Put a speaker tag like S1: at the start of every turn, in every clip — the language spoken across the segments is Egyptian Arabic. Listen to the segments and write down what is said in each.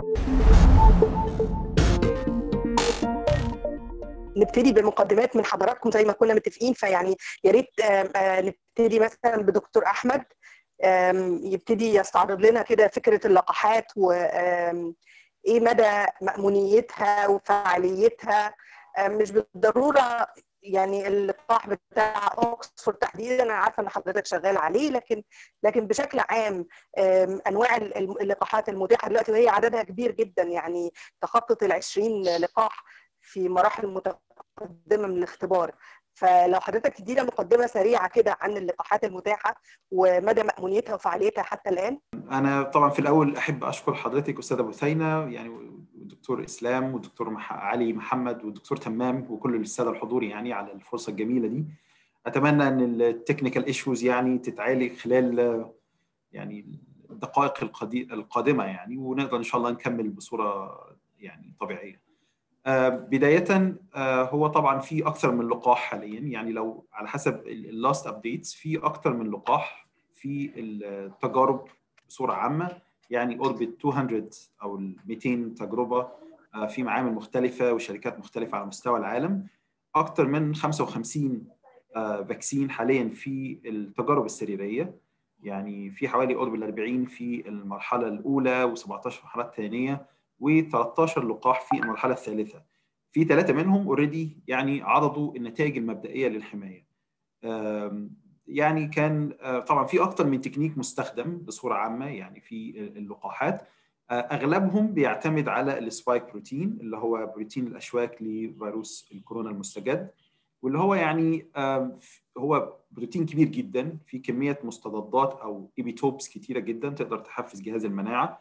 S1: نبتدي بمقدمات من حضراتكم زي ما كنا متفقين فيعني يا ريت نبتدي مثلا بدكتور احمد يبتدي يستعرض لنا كده فكره اللقاحات و ايه مدى مأمونيتها وفعاليتها مش بالضروره يعني اللقاح بتاع اوكسفورد تحديدا انا عارفه ان حضرتك شغال عليه لكن لكن بشكل عام انواع اللقاحات المتاحه دلوقتي وهي عددها كبير جدا يعني تخطط ال 20 لقاح في مراحل متقدمه من الاختبار فلو حضرتك تدينا مقدمه سريعه كده عن اللقاحات المتاحه ومدى مأمونيتها وفعاليتها حتى الان
S2: انا طبعا في الاول احب اشكر حضرتك استاذه بثينه يعني والدكتور اسلام والدكتور مح... علي محمد والدكتور تمام وكل الساده الحضور يعني على الفرصه الجميله دي اتمنى ان التكنيكال ايشوز يعني تتعالج خلال يعني الدقائق القادمه يعني ونقدر ان شاء الله نكمل بصوره يعني طبيعيه بداية هو طبعا في أكثر من لقاح حاليا يعني لو على حسب اللاست أبديتس في أكثر من لقاح في التجارب بصورة عامة يعني أوربت 200 أو ال 200 تجربة في معامل مختلفة وشركات مختلفة على مستوى العالم أكثر من 55 فاكسين حاليا في التجارب السريرية يعني في حوالي قرب ال 40 في المرحلة الأولى و17 المرحلة الثانية و13 لقاح في المرحله الثالثه في ثلاثه منهم اوريدي يعني عرضوا النتائج المبدئيه للحمايه يعني كان طبعا في اكثر من تكنيك مستخدم بصوره عامه يعني في اللقاحات اغلبهم بيعتمد على السبايك بروتين اللي هو بروتين الاشواك لفيروس الكورونا المستجد واللي هو يعني هو بروتين كبير جدا في كميه مستضدات او ايبيتوبس كتيره جدا تقدر تحفز جهاز المناعه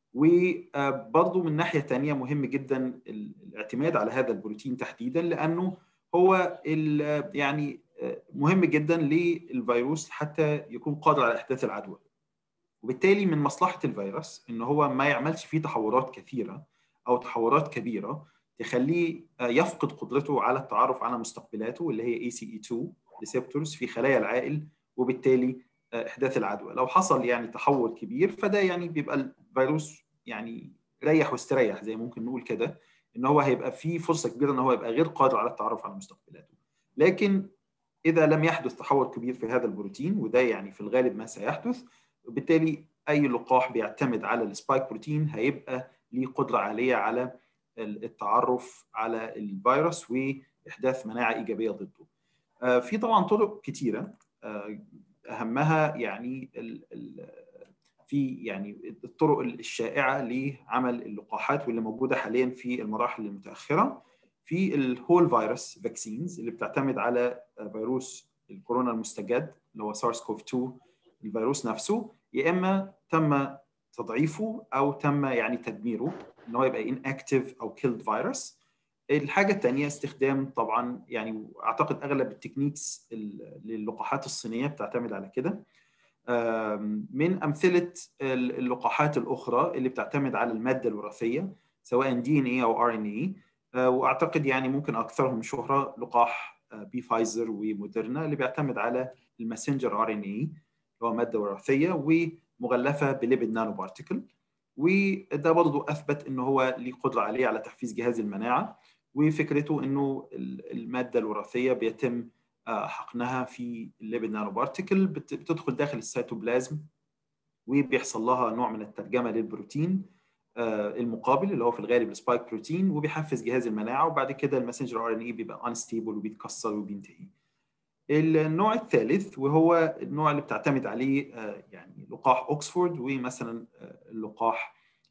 S2: وبرضه من ناحيه ثانيه مهم جدا الاعتماد على هذا البروتين تحديدا لانه هو يعني مهم جدا للفيروس حتى يكون قادر على احداث العدوى وبالتالي من مصلحه الفيروس ان هو ما يعملش فيه تحورات كثيره او تحورات كبيره تخليه يفقد قدرته على التعرف على مستقبلاته اللي هي ACE2 ريسبتورز في خلايا العائل وبالتالي احداث العدوى لو حصل يعني تحور كبير فده يعني بيبقى الفيروس يعني ريح واستريح زي ممكن نقول كده ان هو هيبقى في فرصه كبيره ان هو يبقى غير قادر على التعرف على مستقبلاته لكن اذا لم يحدث تحور كبير في هذا البروتين وده يعني في الغالب ما سيحدث وبالتالي اي لقاح بيعتمد على السبايك بروتين هيبقى ليه قدره عاليه على التعرف على الفيروس واحداث مناعه ايجابيه ضده في طبعا طرق كثيره اهمها يعني ال ال في يعني الطرق الشائعه لعمل اللقاحات واللي موجوده حاليا في المراحل المتاخره في الهول فيروس فاكسينز اللي بتعتمد على فيروس الكورونا المستجد اللي هو سارس كوف 2 الفيروس نفسه يا اما تم تضعيفه او تم يعني تدميره ان هو يبقى ان اكتيف او كيلد فيروس الحاجه الثانيه استخدام طبعا يعني اعتقد اغلب التكنيكس للقاحات الصينيه بتعتمد على كده من امثله اللقاحات الاخرى اللي بتعتمد على الماده الوراثيه سواء دي ان اي او ار ان اي واعتقد يعني ممكن اكثرهم شهره لقاح بي فايزر وموديرنا اللي بيعتمد على الماسنجر ار ان اي اللي هو ماده وراثيه ومغلفه بليبيد نانو بارتيكل وده برضه اثبت ان هو ليه قدره عاليه على تحفيز جهاز المناعه وفكرته انه الماده الوراثيه بيتم حقنها في الليبيد نانو بارتيكل بتدخل داخل السيتوبلازم وبيحصل لها نوع من الترجمه للبروتين المقابل اللي هو في الغالب السبايك بروتين وبيحفز جهاز المناعه وبعد كده الماسنجر ار ان اي بيبقى انستيبل وبيتكسر وبينتهي. النوع الثالث وهو النوع اللي بتعتمد عليه يعني لقاح اوكسفورد ومثلا اللقاح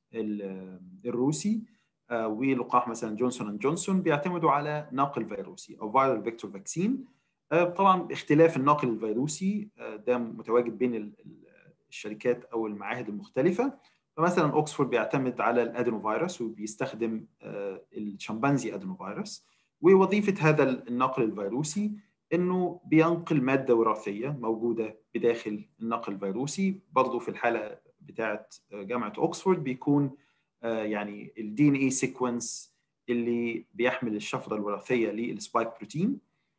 S2: الروسي ولقاح مثلا جونسون اند جونسون بيعتمدوا على ناقل فيروسي او فايرال فيكتور فاكسين طبعا اختلاف الناقل الفيروسي ده متواجد بين الشركات او المعاهد المختلفه فمثلا اوكسفورد بيعتمد على الادينو فيروس وبيستخدم الشمبانزي ادينو فيروس ووظيفه هذا الناقل الفيروسي انه بينقل ماده وراثيه موجوده بداخل النقل الفيروسي برضه في الحاله بتاعه جامعه اوكسفورد بيكون يعني الدي ان اي سيكونس اللي بيحمل الشفره الوراثيه للسبايك بروتين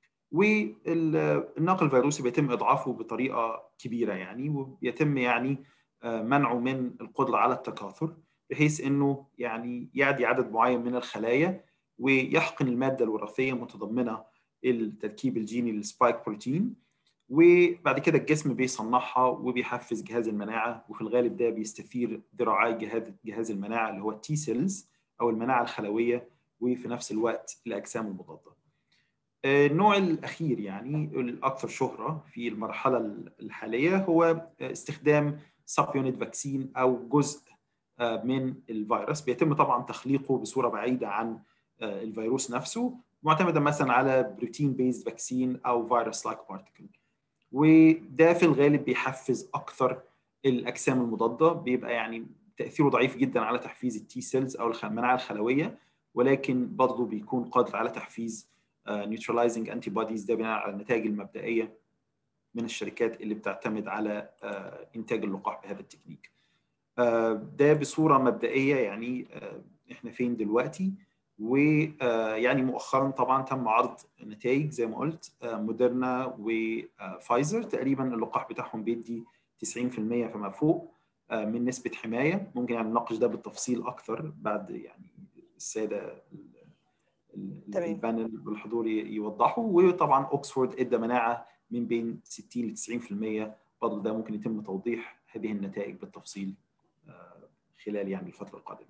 S2: والنقل الفيروسي بيتم اضعافه بطريقه كبيره يعني وبيتم يعني منعه من القدره على التكاثر بحيث انه يعني يعدي عدد معين من الخلايا ويحقن الماده الوراثيه المتضمنه التركيب الجيني للسبايك بروتين وبعد كده الجسم بيصنعها وبيحفز جهاز المناعه وفي الغالب ده بيستثير ذراعي جهاز جهاز المناعه اللي هو التي سيلز او المناعه الخلويه وفي نفس الوقت الاجسام المضاده. النوع الاخير يعني الاكثر شهره في المرحله الحاليه هو استخدام سب يونت فاكسين او جزء من الفيروس بيتم طبعا تخليقه بصوره بعيده عن الفيروس نفسه معتمدا مثلا على بروتين بيز فاكسين او فيروس لايك بارتيكل وده في الغالب بيحفز اكثر الاجسام المضاده بيبقى يعني تاثيره ضعيف جدا على تحفيز التي سيلز او المناعه الخلويه ولكن برضه بيكون قادر على تحفيز نيوتراليزنج انتي بوديز ده بناء على النتائج المبدئيه من الشركات اللي بتعتمد على انتاج اللقاح بهذا التكنيك. ده بصوره مبدئيه يعني احنا فين دلوقتي ويعني مؤخرا طبعا تم عرض نتائج زي ما قلت موديرنا وفايزر تقريبا اللقاح بتاعهم بيدي 90% فما فوق من نسبه حمايه ممكن يعني نناقش ده بالتفصيل اكثر بعد يعني الساده البانل بالحضور يوضحوا وطبعا اوكسفورد ادى مناعه من بين 60 ل 90% برضه ده ممكن يتم توضيح هذه النتائج بالتفصيل خلال يعني الفتره القادمه.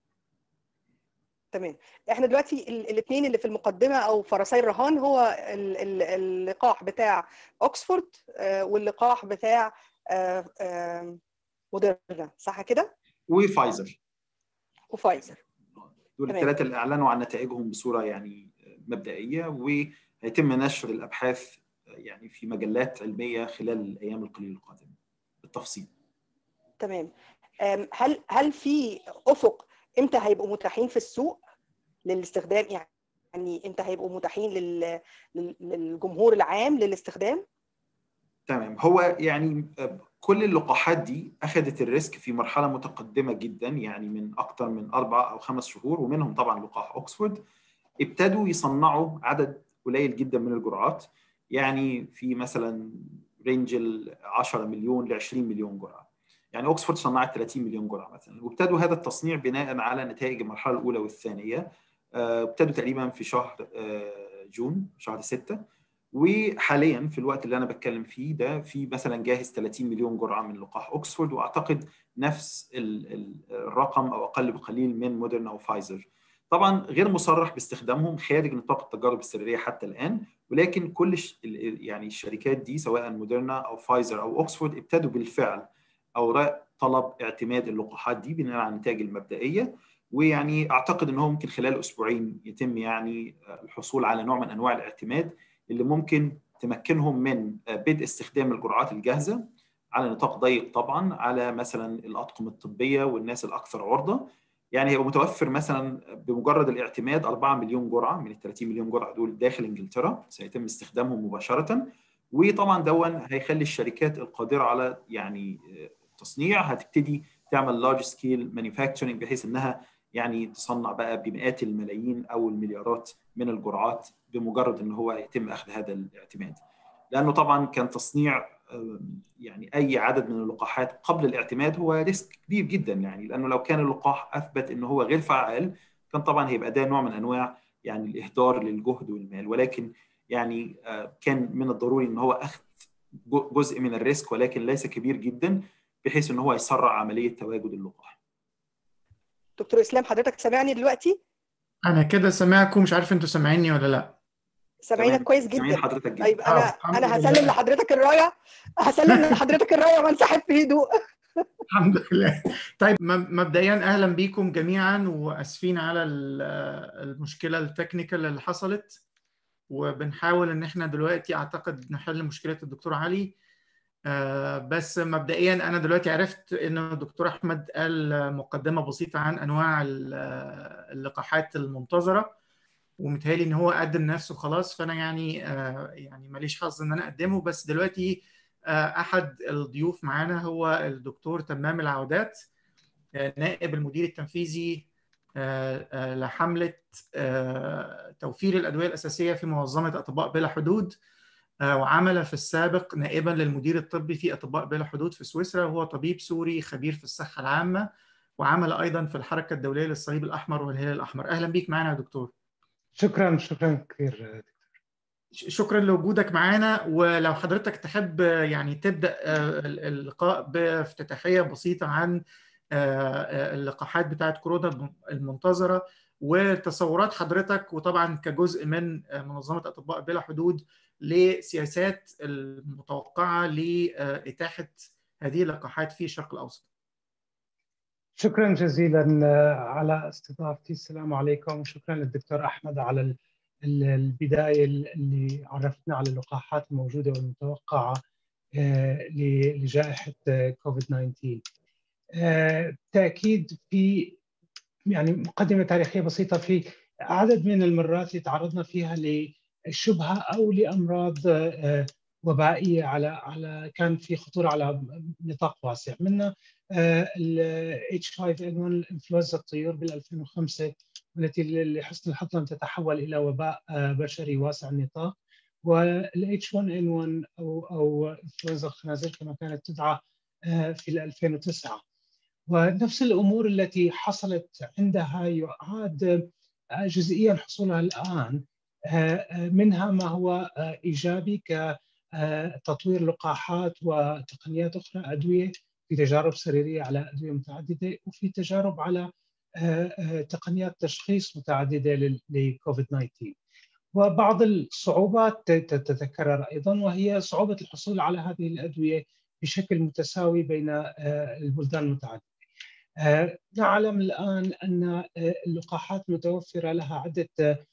S1: تمام احنا دلوقتي الاثنين اللي في المقدمه او فرسي الرهان هو اللقاح بتاع اوكسفورد واللقاح بتاع موديرنا صح كده؟
S2: وفايزر
S1: وفايزر
S2: دول الثلاثه اللي اعلنوا عن نتائجهم بصوره يعني مبدئيه وهيتم نشر الابحاث يعني في مجلات علميه خلال الايام القليله القادمه بالتفصيل.
S1: تمام هل هل في افق امتى هيبقوا متاحين في السوق للاستخدام يعني امتى هيبقوا متاحين لل... للجمهور العام للاستخدام؟
S2: تمام هو يعني كل اللقاحات دي اخذت الريسك في مرحله متقدمه جدا يعني من اكثر من اربع او خمس شهور ومنهم طبعا لقاح اوكسفورد ابتدوا يصنعوا عدد قليل جدا من الجرعات يعني في مثلا رينج ال 10 مليون ل 20 مليون جرعه يعني اوكسفورد صنعت 30 مليون جرعه مثلا وابتدوا هذا التصنيع بناء على نتائج المرحله الاولى والثانيه ابتدوا تقريبا في شهر جون شهر 6 وحاليا في الوقت اللي انا بتكلم فيه ده في مثلا جاهز 30 مليون جرعه من لقاح اوكسفورد واعتقد نفس الرقم او اقل بقليل من مودرنا وفايزر طبعا غير مصرح باستخدامهم خارج نطاق التجارب السريريه حتى الان ولكن كل يعني الشركات دي سواء مودرنا او فايزر او اوكسفورد ابتدوا بالفعل اوراق طلب اعتماد اللقاحات دي بناء على النتائج المبدئيه ويعني اعتقد ان هو ممكن خلال اسبوعين يتم يعني الحصول على نوع من انواع الاعتماد اللي ممكن تمكنهم من بدء استخدام الجرعات الجاهزه على نطاق ضيق طبعا على مثلا الاطقم الطبيه والناس الاكثر عرضه يعني هيبقى متوفر مثلا بمجرد الاعتماد 4 مليون جرعه من ال 30 مليون جرعه دول داخل انجلترا سيتم استخدامهم مباشره وطبعا دون هيخلي الشركات القادره على يعني التصنيع هتبتدي تعمل لارج سكيل مانيفاكتشرنج بحيث انها يعني تصنع بقى بمئات الملايين او المليارات من الجرعات بمجرد ان هو يتم اخذ هذا الاعتماد. لانه طبعا كان تصنيع يعني اي عدد من اللقاحات قبل الاعتماد هو ريسك كبير جدا يعني لانه لو كان اللقاح اثبت انه هو غير فعال كان طبعا هيبقى ده نوع من انواع يعني الاهدار للجهد والمال ولكن يعني كان من الضروري ان هو اخذ جزء من الريسك ولكن ليس كبير جدا بحيث ان هو يسرع عمليه تواجد اللقاح.
S1: دكتور اسلام حضرتك سامعني دلوقتي؟
S3: انا كده سامعكم مش عارف انتوا سامعيني ولا لا
S1: سامعينك كويس جدا
S2: سامعين حضرتك جدا
S1: طيب انا انا هسلم لحضرتك الرايه هسلم لحضرتك الرايه وانسحب في هدوء
S3: الحمد لله طيب مبدئيا اهلا بيكم جميعا واسفين على المشكله التكنيكال اللي حصلت وبنحاول ان احنا دلوقتي اعتقد نحل مشكله الدكتور علي بس مبدئيا انا دلوقتي عرفت ان الدكتور احمد قال مقدمه بسيطه عن انواع اللقاحات المنتظره ومتهيألي ان هو قدم نفسه خلاص فانا يعني يعني ماليش حظ ان انا اقدمه بس دلوقتي احد الضيوف معانا هو الدكتور تمام العودات نائب المدير التنفيذي لحمله توفير الادويه الاساسيه في منظمه اطباء بلا حدود وعمل في السابق نائبا للمدير الطبي في اطباء بلا حدود في سويسرا وهو طبيب سوري خبير في الصحه العامه وعمل ايضا في الحركه الدوليه للصليب الاحمر والهلال الاحمر اهلا بيك معنا يا دكتور
S4: شكرا شكرا كثير
S3: شكرا لوجودك معنا ولو حضرتك تحب يعني تبدا اللقاء بافتتاحيه بسيطه عن اللقاحات بتاعه كورونا المنتظره وتصورات حضرتك وطبعا كجزء من منظمه اطباء بلا حدود لسياسات المتوقعه لاتاحه هذه اللقاحات في الشرق الاوسط.
S4: شكرا جزيلا على استضافتي السلام عليكم وشكرا للدكتور احمد على البدايه اللي عرفتنا على اللقاحات الموجوده والمتوقعه لجائحه كوفيد 19 تاكيد في يعني مقدمه تاريخيه بسيطه في عدد من المرات اللي تعرضنا فيها لشبهه او لامراض وبائيه على على كان في خطوره على نطاق واسع منها ال H5N1 انفلونزا الطيور بال 2005 والتي لحسن الحظ لم تتحول الى وباء بشري واسع النطاق وال H1N1 او او انفلونزا الخنازير كما كانت تدعى في 2009 ونفس الامور التي حصلت عندها يعاد جزئيا حصولها الان منها ما هو ايجابي كتطوير لقاحات وتقنيات اخرى ادويه في تجارب سريريه على ادويه متعدده وفي تجارب على تقنيات تشخيص متعدده لكوفيد 19 وبعض الصعوبات تتكرر ايضا وهي صعوبه الحصول على هذه الادويه بشكل متساوي بين البلدان المتعدده. نعلم الان ان اللقاحات المتوفره لها عده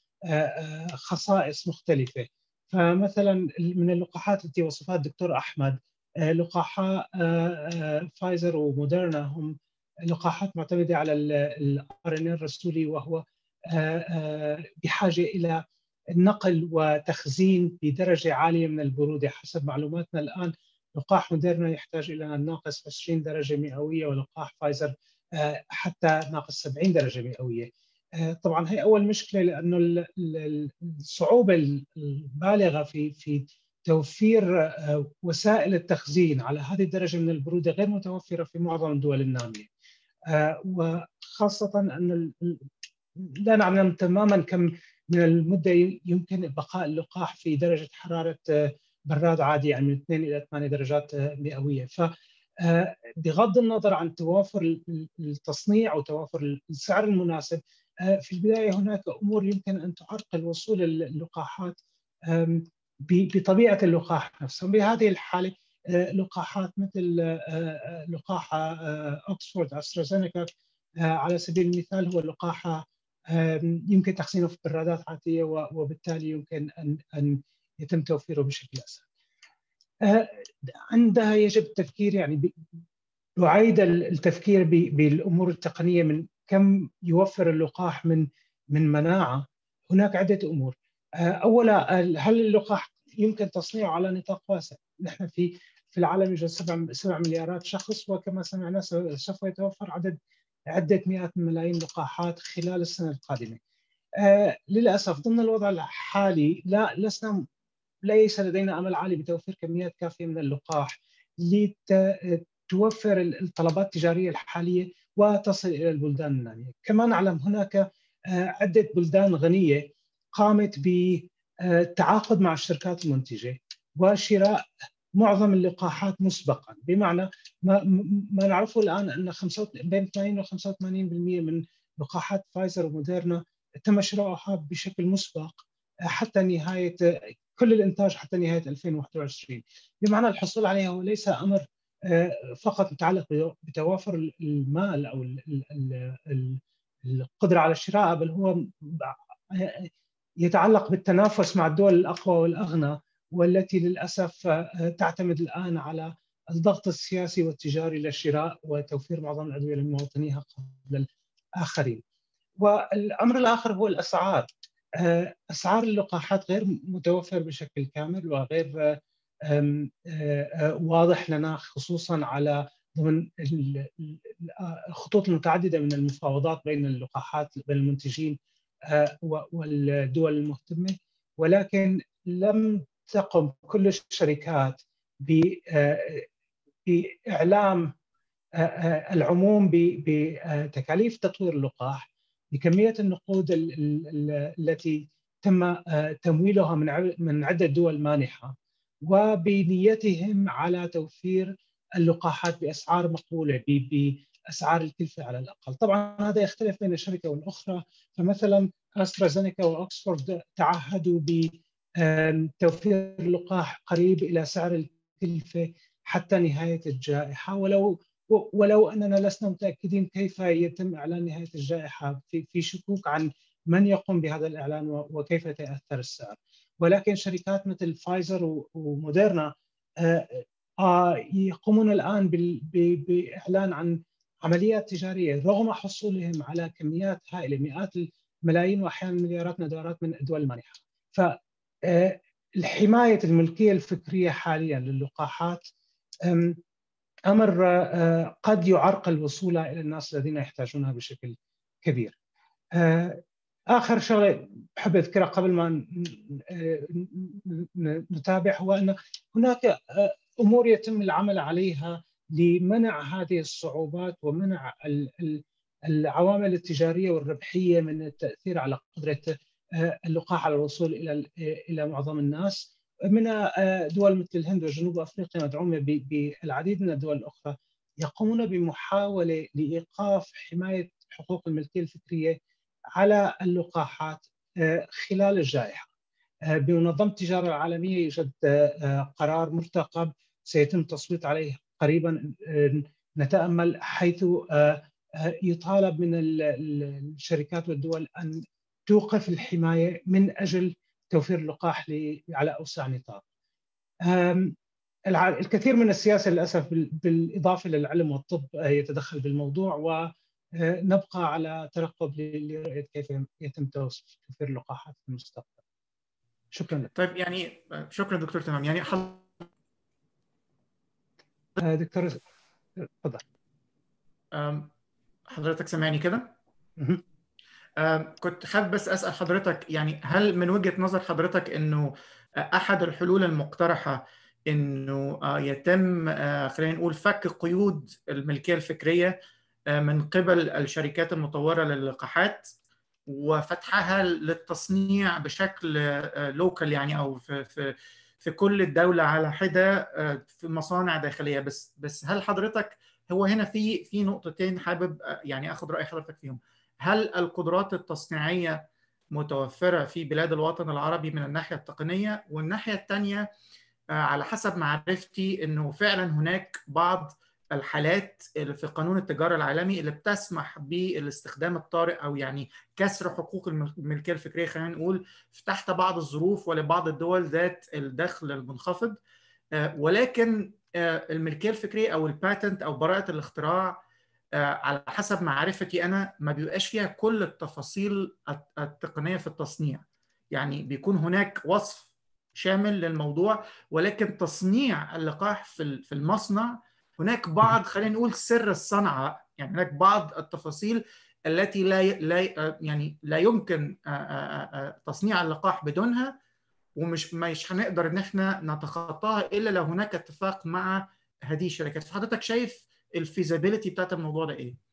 S4: خصائص مختلفه فمثلا من اللقاحات التي وصفها الدكتور احمد لقاحا فايزر وموديرنا هم لقاحات معتمده على الار ان الرسولي وهو بحاجه الى نقل وتخزين بدرجه عاليه من البروده حسب معلوماتنا الان لقاح موديرنا يحتاج الى ناقص 20 درجه مئويه ولقاح فايزر حتى ناقص 70 درجه مئويه. طبعا هي اول مشكله لانه الصعوبه البالغه في في توفير وسائل التخزين على هذه الدرجه من البروده غير متوفره في معظم الدول الناميه. وخاصه ان لا نعلم تماما كم من المده يمكن بقاء اللقاح في درجه حراره براد عادي يعني من 2 الى 8 درجات مئويه ف بغض النظر عن توافر التصنيع وتوافر السعر المناسب في البدايه هناك امور يمكن ان تعرقل وصول اللقاحات بطبيعه اللقاح نفسه بهذه الحاله لقاحات مثل لقاح اوكسفورد استرازينيكا على سبيل المثال هو لقاح يمكن تخزينه في برادات عاديه وبالتالي يمكن ان ان يتم توفيره بشكل اسهل. عندها يجب التفكير يعني يعيد التفكير بالامور التقنيه من كم يوفر اللقاح من من مناعه هناك عده امور. اولا هل اللقاح يمكن تصنيعه على نطاق واسع؟ نحن في في العالم يوجد 7 7 مليارات شخص وكما سمعنا سوف يتوفر عدد عده مئات من ملايين لقاحات خلال السنه القادمه. آه للاسف ضمن الوضع الحالي لا لسنا ليس لدينا امل عالي بتوفير كميات كافيه من اللقاح لتوفر الطلبات التجاريه الحاليه وتصل الى البلدان الناميه، كما نعلم هناك آه عده بلدان غنيه قامت بالتعاقد مع الشركات المنتجه وشراء معظم اللقاحات مسبقا بمعنى ما, ما نعرفه الان ان بين 80 و 85% من لقاحات فايزر وموديرنا تم شراؤها بشكل مسبق حتى نهايه كل الانتاج حتى نهايه 2021 بمعنى الحصول عليها هو ليس امر فقط متعلق بتوافر المال او القدره على الشراء بل هو يتعلق بالتنافس مع الدول الاقوى والاغنى والتي للاسف تعتمد الان على الضغط السياسي والتجاري للشراء وتوفير معظم الادويه لمواطنيها قبل الاخرين. والامر الاخر هو الاسعار. اسعار اللقاحات غير متوفر بشكل كامل وغير واضح لنا خصوصا على ضمن الخطوط المتعدده من المفاوضات بين اللقاحات بين المنتجين والدول المهتمه ولكن لم تقم كل الشركات باعلام العموم بتكاليف تطوير اللقاح بكميه النقود التي تم تمويلها من من عده دول مانحه وبنيتهم على توفير اللقاحات باسعار مقبوله باسعار الكلفه على الاقل، طبعا هذا يختلف بين الشركه والاخرى، فمثلا استرازينيكا واوكسفورد تعهدوا بتوفير اللقاح قريب الى سعر الكلفه حتى نهايه الجائحه ولو ولو اننا لسنا متاكدين كيف يتم اعلان نهايه الجائحه في في شكوك عن من يقوم بهذا الاعلان وكيف يتاثر السعر ولكن شركات مثل فايزر وموديرنا يقومون الان باعلان عن عمليات تجاريه رغم حصولهم على كميات هائله مئات الملايين واحيانا مليارات الدولارات من الدول المانحه. ف حمايه الملكيه الفكريه حاليا للقاحات امر قد يعرقل وصولها الى الناس الذين يحتاجونها بشكل كبير. اخر شغله بحب اذكرها قبل ما نتابع هو ان هناك امور يتم العمل عليها لمنع هذه الصعوبات ومنع العوامل التجاريه والربحيه من التاثير على قدره اللقاح على الوصول الى الى معظم الناس منها دول مثل الهند وجنوب افريقيا مدعومه بالعديد من الدول الاخرى يقومون بمحاوله لايقاف حمايه حقوق الملكيه الفكريه على اللقاحات خلال الجائحه. بمنظمه التجاره العالميه يوجد قرار مرتقب سيتم التصويت عليه قريبا نتامل حيث يطالب من الشركات والدول ان توقف الحمايه من اجل توفير اللقاح على اوسع نطاق. الكثير من السياسه للاسف بالاضافه للعلم والطب يتدخل بالموضوع ونبقى على ترقب لرؤيه كيف يتم توفير اللقاحات في المستقبل. شكرا لك.
S3: طيب يعني شكرا دكتور تمام يعني حل...
S4: دكتور تفضل.
S3: حضرتك سامعني كده؟ كنت حابب بس اسال حضرتك يعني هل من وجهه نظر حضرتك انه احد الحلول المقترحه انه يتم خلينا نقول فك قيود الملكيه الفكريه من قبل الشركات المطوره للقاحات وفتحها للتصنيع بشكل لوكال يعني او في في في كل الدوله على حده في مصانع داخليه بس بس هل حضرتك هو هنا في في نقطتين حابب يعني اخذ راي حضرتك فيهم هل القدرات التصنيعيه متوفره في بلاد الوطن العربي من الناحيه التقنيه والناحيه الثانيه على حسب معرفتي انه فعلا هناك بعض الحالات اللي في قانون التجاره العالمي اللي بتسمح بالاستخدام الطارئ او يعني كسر حقوق الملكيه الفكريه خلينا نقول تحت بعض الظروف ولبعض الدول ذات الدخل المنخفض ولكن الملكيه الفكريه او الباتنت او براءه الاختراع على حسب معرفتي انا ما بيبقاش فيها كل التفاصيل التقنيه في التصنيع يعني بيكون هناك وصف شامل للموضوع ولكن تصنيع اللقاح في في المصنع هناك بعض خلينا نقول سر الصنعه يعني هناك بعض التفاصيل التي لا لا يعني لا يمكن تصنيع اللقاح بدونها ومش مش هنقدر ان احنا نتخطاها الا لو هناك اتفاق مع هذه الشركات فحضرتك شايف الفيزابيلتي بتاعت الموضوع ده ايه؟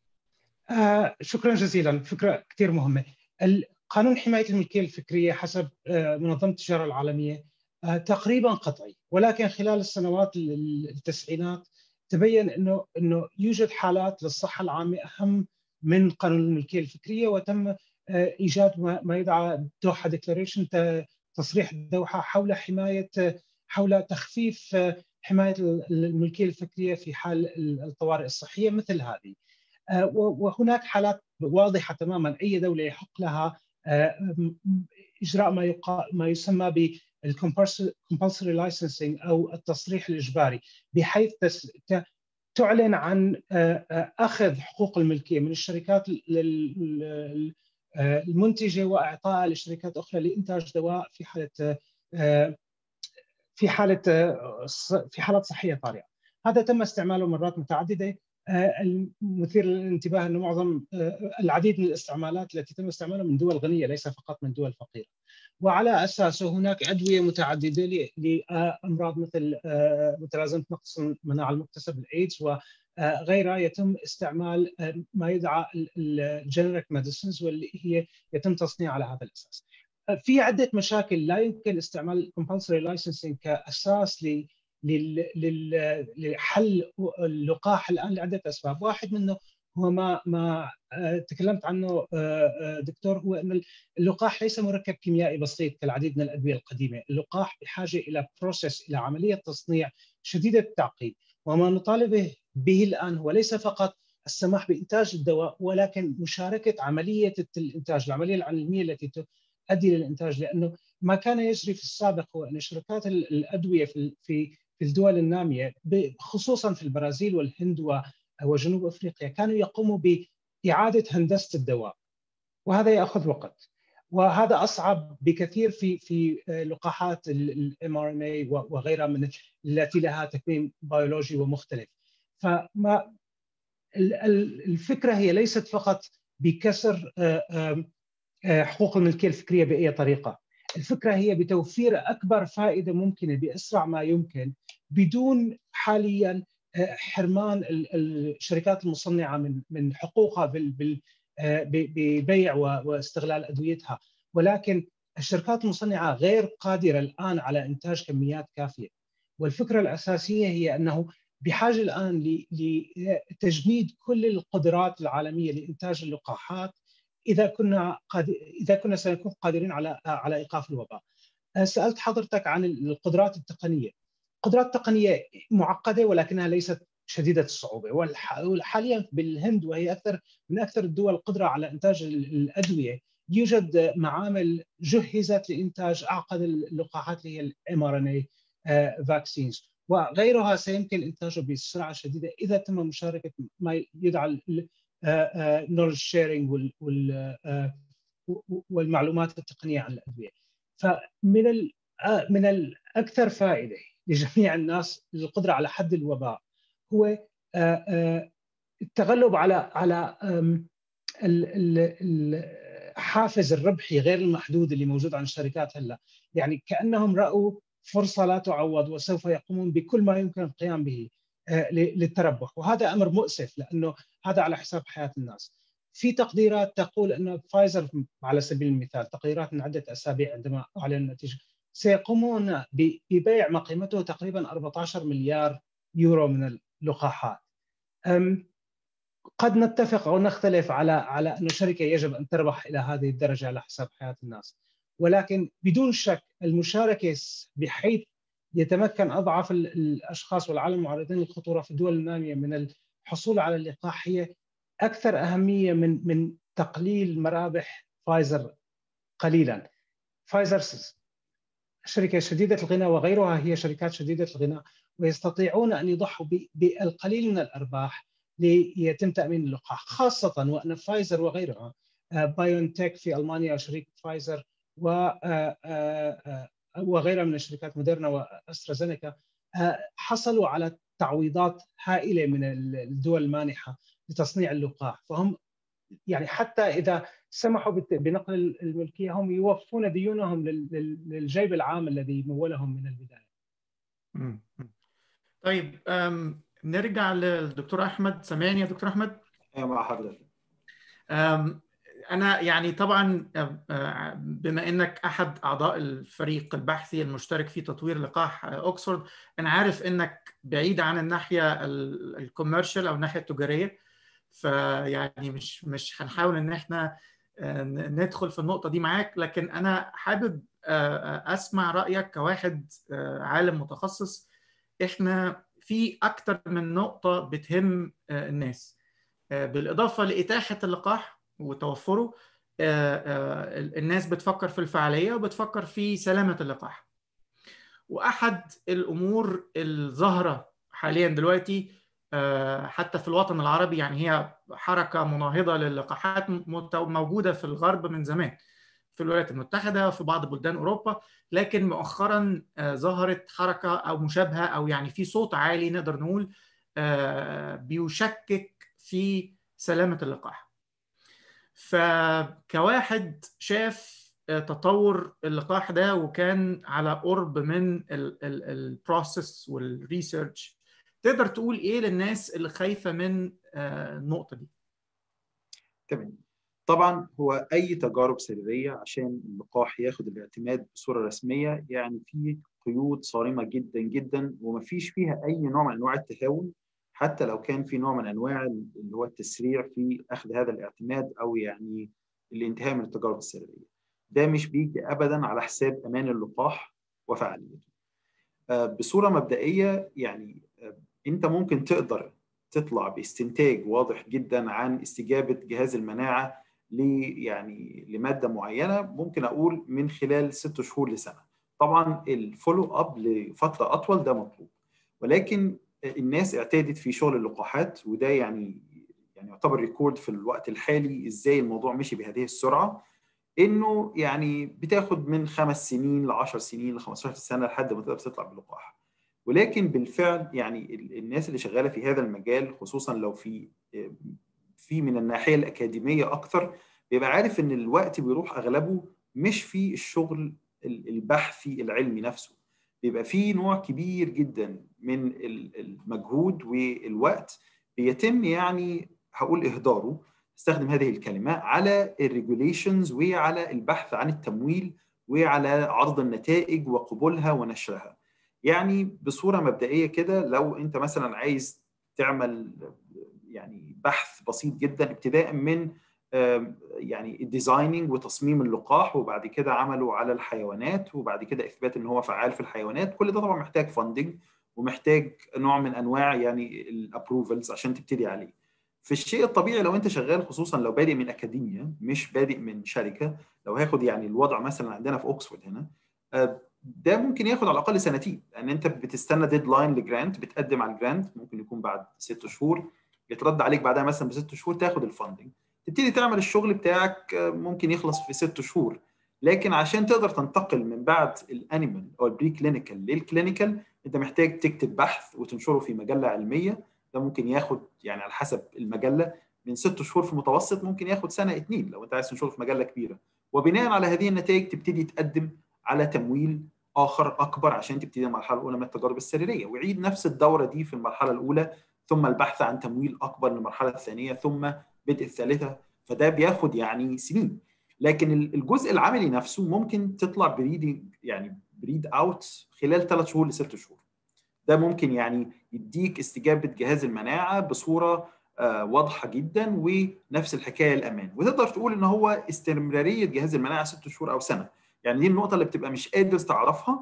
S4: آه شكرا جزيلا فكره كثير مهمه قانون حمايه الملكيه الفكريه حسب آه منظمه التجاره العالميه آه تقريبا قطعي ولكن خلال السنوات التسعينات تبين انه انه يوجد حالات للصحه العامه اهم من قانون الملكيه الفكريه وتم ايجاد ما يدعى دوحه ديكلاريشن تصريح الدوحه حول حمايه حول تخفيف حمايه الملكيه الفكريه في حال الطوارئ الصحيه مثل هذه. وهناك حالات واضحه تماما اي دوله يحق لها اجراء ما يقال ما يسمى بالكومبلسري لايسنسنج او التصريح الاجباري بحيث تعلن عن اخذ حقوق الملكيه من الشركات المنتجه واعطائها لشركات اخرى لانتاج دواء في حاله في حاله في حالات صحيه طارئه. هذا تم استعماله مرات متعدده المثير للانتباه انه معظم العديد من الاستعمالات التي تم استعمالها من دول غنيه ليس فقط من دول فقيره. وعلى اساسه هناك ادويه متعدده لامراض مثل متلازمه نقص المناعه المكتسب الايدز غيرها يتم استعمال ما يدعى الجينيريك ميديسنز واللي هي يتم تصنيعها على هذا الاساس. في عده مشاكل لا يمكن استعمال compulsory licensing كاساس لحل اللقاح الان لعده اسباب، واحد منه هو ما ما تكلمت عنه دكتور هو ان اللقاح ليس مركب كيميائي بسيط كالعديد من الادويه القديمه، اللقاح بحاجه الى بروسيس الى عمليه تصنيع شديده التعقيد، وما نطالب به الان هو ليس فقط السماح بانتاج الدواء ولكن مشاركه عمليه الانتاج، العمليه العلميه التي تؤدي للانتاج لانه ما كان يجري في السابق هو ان شركات الادويه في في في الدول الناميه خصوصا في البرازيل والهند وجنوب افريقيا كانوا يقوموا باعاده هندسه الدواء وهذا ياخذ وقت وهذا اصعب بكثير في في لقاحات الام ار ان اي وغيرها من التي لها تكوين بيولوجي ومختلف فما الفكره هي ليست فقط بكسر حقوق الملكيه الفكريه باي طريقه الفكره هي بتوفير اكبر فائده ممكنه باسرع ما يمكن بدون حاليا حرمان الشركات المصنعه من من حقوقها ببيع واستغلال ادويتها ولكن الشركات المصنعه غير قادره الان على انتاج كميات كافيه والفكره الاساسيه هي انه بحاجه الان لتجميد كل القدرات العالميه لانتاج اللقاحات اذا كنا قاد... اذا كنا سنكون قادرين على على ايقاف الوباء. سالت حضرتك عن القدرات التقنيه. القدرات التقنيه معقده ولكنها ليست شديده الصعوبه وحاليا بالهند وهي اكثر من اكثر الدول قدره على انتاج الادويه يوجد معامل جهزت لانتاج اعقد اللقاحات اللي هي الام ار ان اي فاكسينز وغيرها سيمكن انتاجه بسرعه شديده اذا تم مشاركه ما يدعى نولج شيرنج والمعلومات التقنيه عن الادويه فمن من الاكثر فائده لجميع الناس للقدره على حد الوباء هو التغلب على على الحافز الربحي غير المحدود اللي موجود عند الشركات هلا يعني كانهم راوا فرصه لا تعوض وسوف يقومون بكل ما يمكن القيام به للتربح وهذا امر مؤسف لانه هذا على حساب حياه الناس في تقديرات تقول ان فايزر على سبيل المثال تقديرات من عده اسابيع عندما اعلن النتيجه سيقومون ببيع ما قيمته تقريبا 14 مليار يورو من اللقاحات قد نتفق او نختلف على على ان الشركه يجب ان تربح الى هذه الدرجه على حساب حياه الناس ولكن بدون شك المشاركه بحيث يتمكن اضعف الاشخاص والعالم المعرضين للخطوره في الدول الناميه من الحصول على اللقاح هي اكثر اهميه من من تقليل مرابح فايزر قليلا. فايزر شركه شديده الغنى وغيرها هي شركات شديده الغنى ويستطيعون ان يضحوا بالقليل من الارباح ليتم تامين اللقاح خاصه وان فايزر وغيرها بايونتك في المانيا وشريك فايزر و وغيرها من الشركات موديرنا واسترازينيكا حصلوا على تعويضات هائله من الدول المانحه لتصنيع اللقاح فهم يعني حتى اذا سمحوا بنقل الملكيه هم يوفون ديونهم للجيب العام الذي مولهم من البدايه.
S3: طيب نرجع للدكتور احمد سامعني يا دكتور احمد؟
S2: ايوه مع حضرتك.
S3: انا يعني طبعا بما انك احد اعضاء الفريق البحثي المشترك في تطوير لقاح اوكسفورد انا عارف انك بعيد عن الناحيه الكوميرشال او الناحيه التجاريه فيعني مش مش هنحاول ان احنا ندخل في النقطه دي معاك لكن انا حابب اسمع رايك كواحد عالم متخصص احنا في اكتر من نقطه بتهم الناس بالاضافه لاتاحه اللقاح وتوفره الناس بتفكر في الفعاليه وبتفكر في سلامه اللقاح واحد الامور الظاهره حاليا دلوقتي حتى في الوطن العربي يعني هي حركه مناهضه للقاحات موجوده في الغرب من زمان في الولايات المتحده وفي بعض بلدان اوروبا لكن مؤخرا ظهرت حركه او مشابهه او يعني في صوت عالي نقدر نقول بيشكك في سلامه اللقاح فكواحد شاف تطور اللقاح ده وكان على قرب من البروسيس والريسيرش تقدر تقول ايه للناس اللي خايفه من النقطه دي
S2: تمام طبعا هو اي تجارب سريريه عشان اللقاح ياخد الاعتماد بصوره رسميه يعني في قيود صارمه جدا جدا ومفيش فيها اي نوع من انواع التهاون حتى لو كان في نوع من انواع اللي هو التسريع في اخذ هذا الاعتماد او يعني الانتهاء من التجارب السريريه. ده مش بيجي ابدا على حساب امان اللقاح وفعاليته. بصوره مبدئيه يعني انت ممكن تقدر تطلع باستنتاج واضح جدا عن استجابه جهاز المناعه ل يعني لماده معينه ممكن اقول من خلال ست شهور لسنه. طبعا الفولو اب لفتره اطول ده مطلوب ولكن الناس اعتادت في شغل اللقاحات وده يعني يعني يعتبر ريكورد في الوقت الحالي ازاي الموضوع مشي بهذه السرعه انه يعني بتاخد من خمس سنين ل 10 سنين ل 15 سنه لحد ما تقدر تطلع بلقاح ولكن بالفعل يعني الناس اللي شغاله في هذا المجال خصوصا لو في في من الناحيه الاكاديميه اكثر بيبقى عارف ان الوقت بيروح اغلبه مش في الشغل البحثي العلمي نفسه بيبقى في نوع كبير جدا من المجهود والوقت بيتم يعني هقول اهداره استخدم هذه الكلمه على الريجوليشنز وعلى البحث عن التمويل وعلى عرض النتائج وقبولها ونشرها يعني بصوره مبدئيه كده لو انت مثلا عايز تعمل يعني بحث بسيط جدا ابتداء من يعني الديزايننج وتصميم اللقاح وبعد كده عمله على الحيوانات وبعد كده اثبات ان هو فعال في الحيوانات كل ده طبعا محتاج فاندنج ومحتاج نوع من انواع يعني الابروفلز عشان تبتدي عليه في الشيء الطبيعي لو انت شغال خصوصا لو بادئ من اكاديميا مش بادئ من شركه لو هاخد يعني الوضع مثلا عندنا في اوكسفورد هنا ده ممكن ياخد على الاقل سنتين لان انت بتستنى ديدلاين لجرانت بتقدم على الجرانت ممكن يكون بعد ست شهور يترد عليك بعدها مثلا بست شهور تاخد الفاندنج تبتدي تعمل الشغل بتاعك ممكن يخلص في ست شهور لكن عشان تقدر تنتقل من بعد الانيمال او البري كلينيكال للكلينيكال انت محتاج تكتب بحث وتنشره في مجله علميه ده ممكن ياخد يعني على حسب المجله من ست شهور في المتوسط ممكن ياخد سنه اتنين لو انت عايز تنشره في مجله كبيره وبناء على هذه النتائج تبتدي تقدم على تمويل اخر اكبر عشان تبتدي المرحله الاولى من التجارب السريريه وعيد نفس الدوره دي في المرحله الاولى ثم البحث عن تمويل اكبر للمرحله الثانيه ثم بدء الثالثه فده بياخد يعني سنين لكن الجزء العملي نفسه ممكن تطلع بريدنج يعني بريد اوت خلال ثلاث شهور لست شهور ده ممكن يعني يديك استجابه جهاز المناعه بصوره آه واضحه جدا ونفس الحكايه الامان وتقدر تقول ان هو استمراريه جهاز المناعه ست شهور او سنه يعني دي النقطه اللي بتبقى مش قادر تعرفها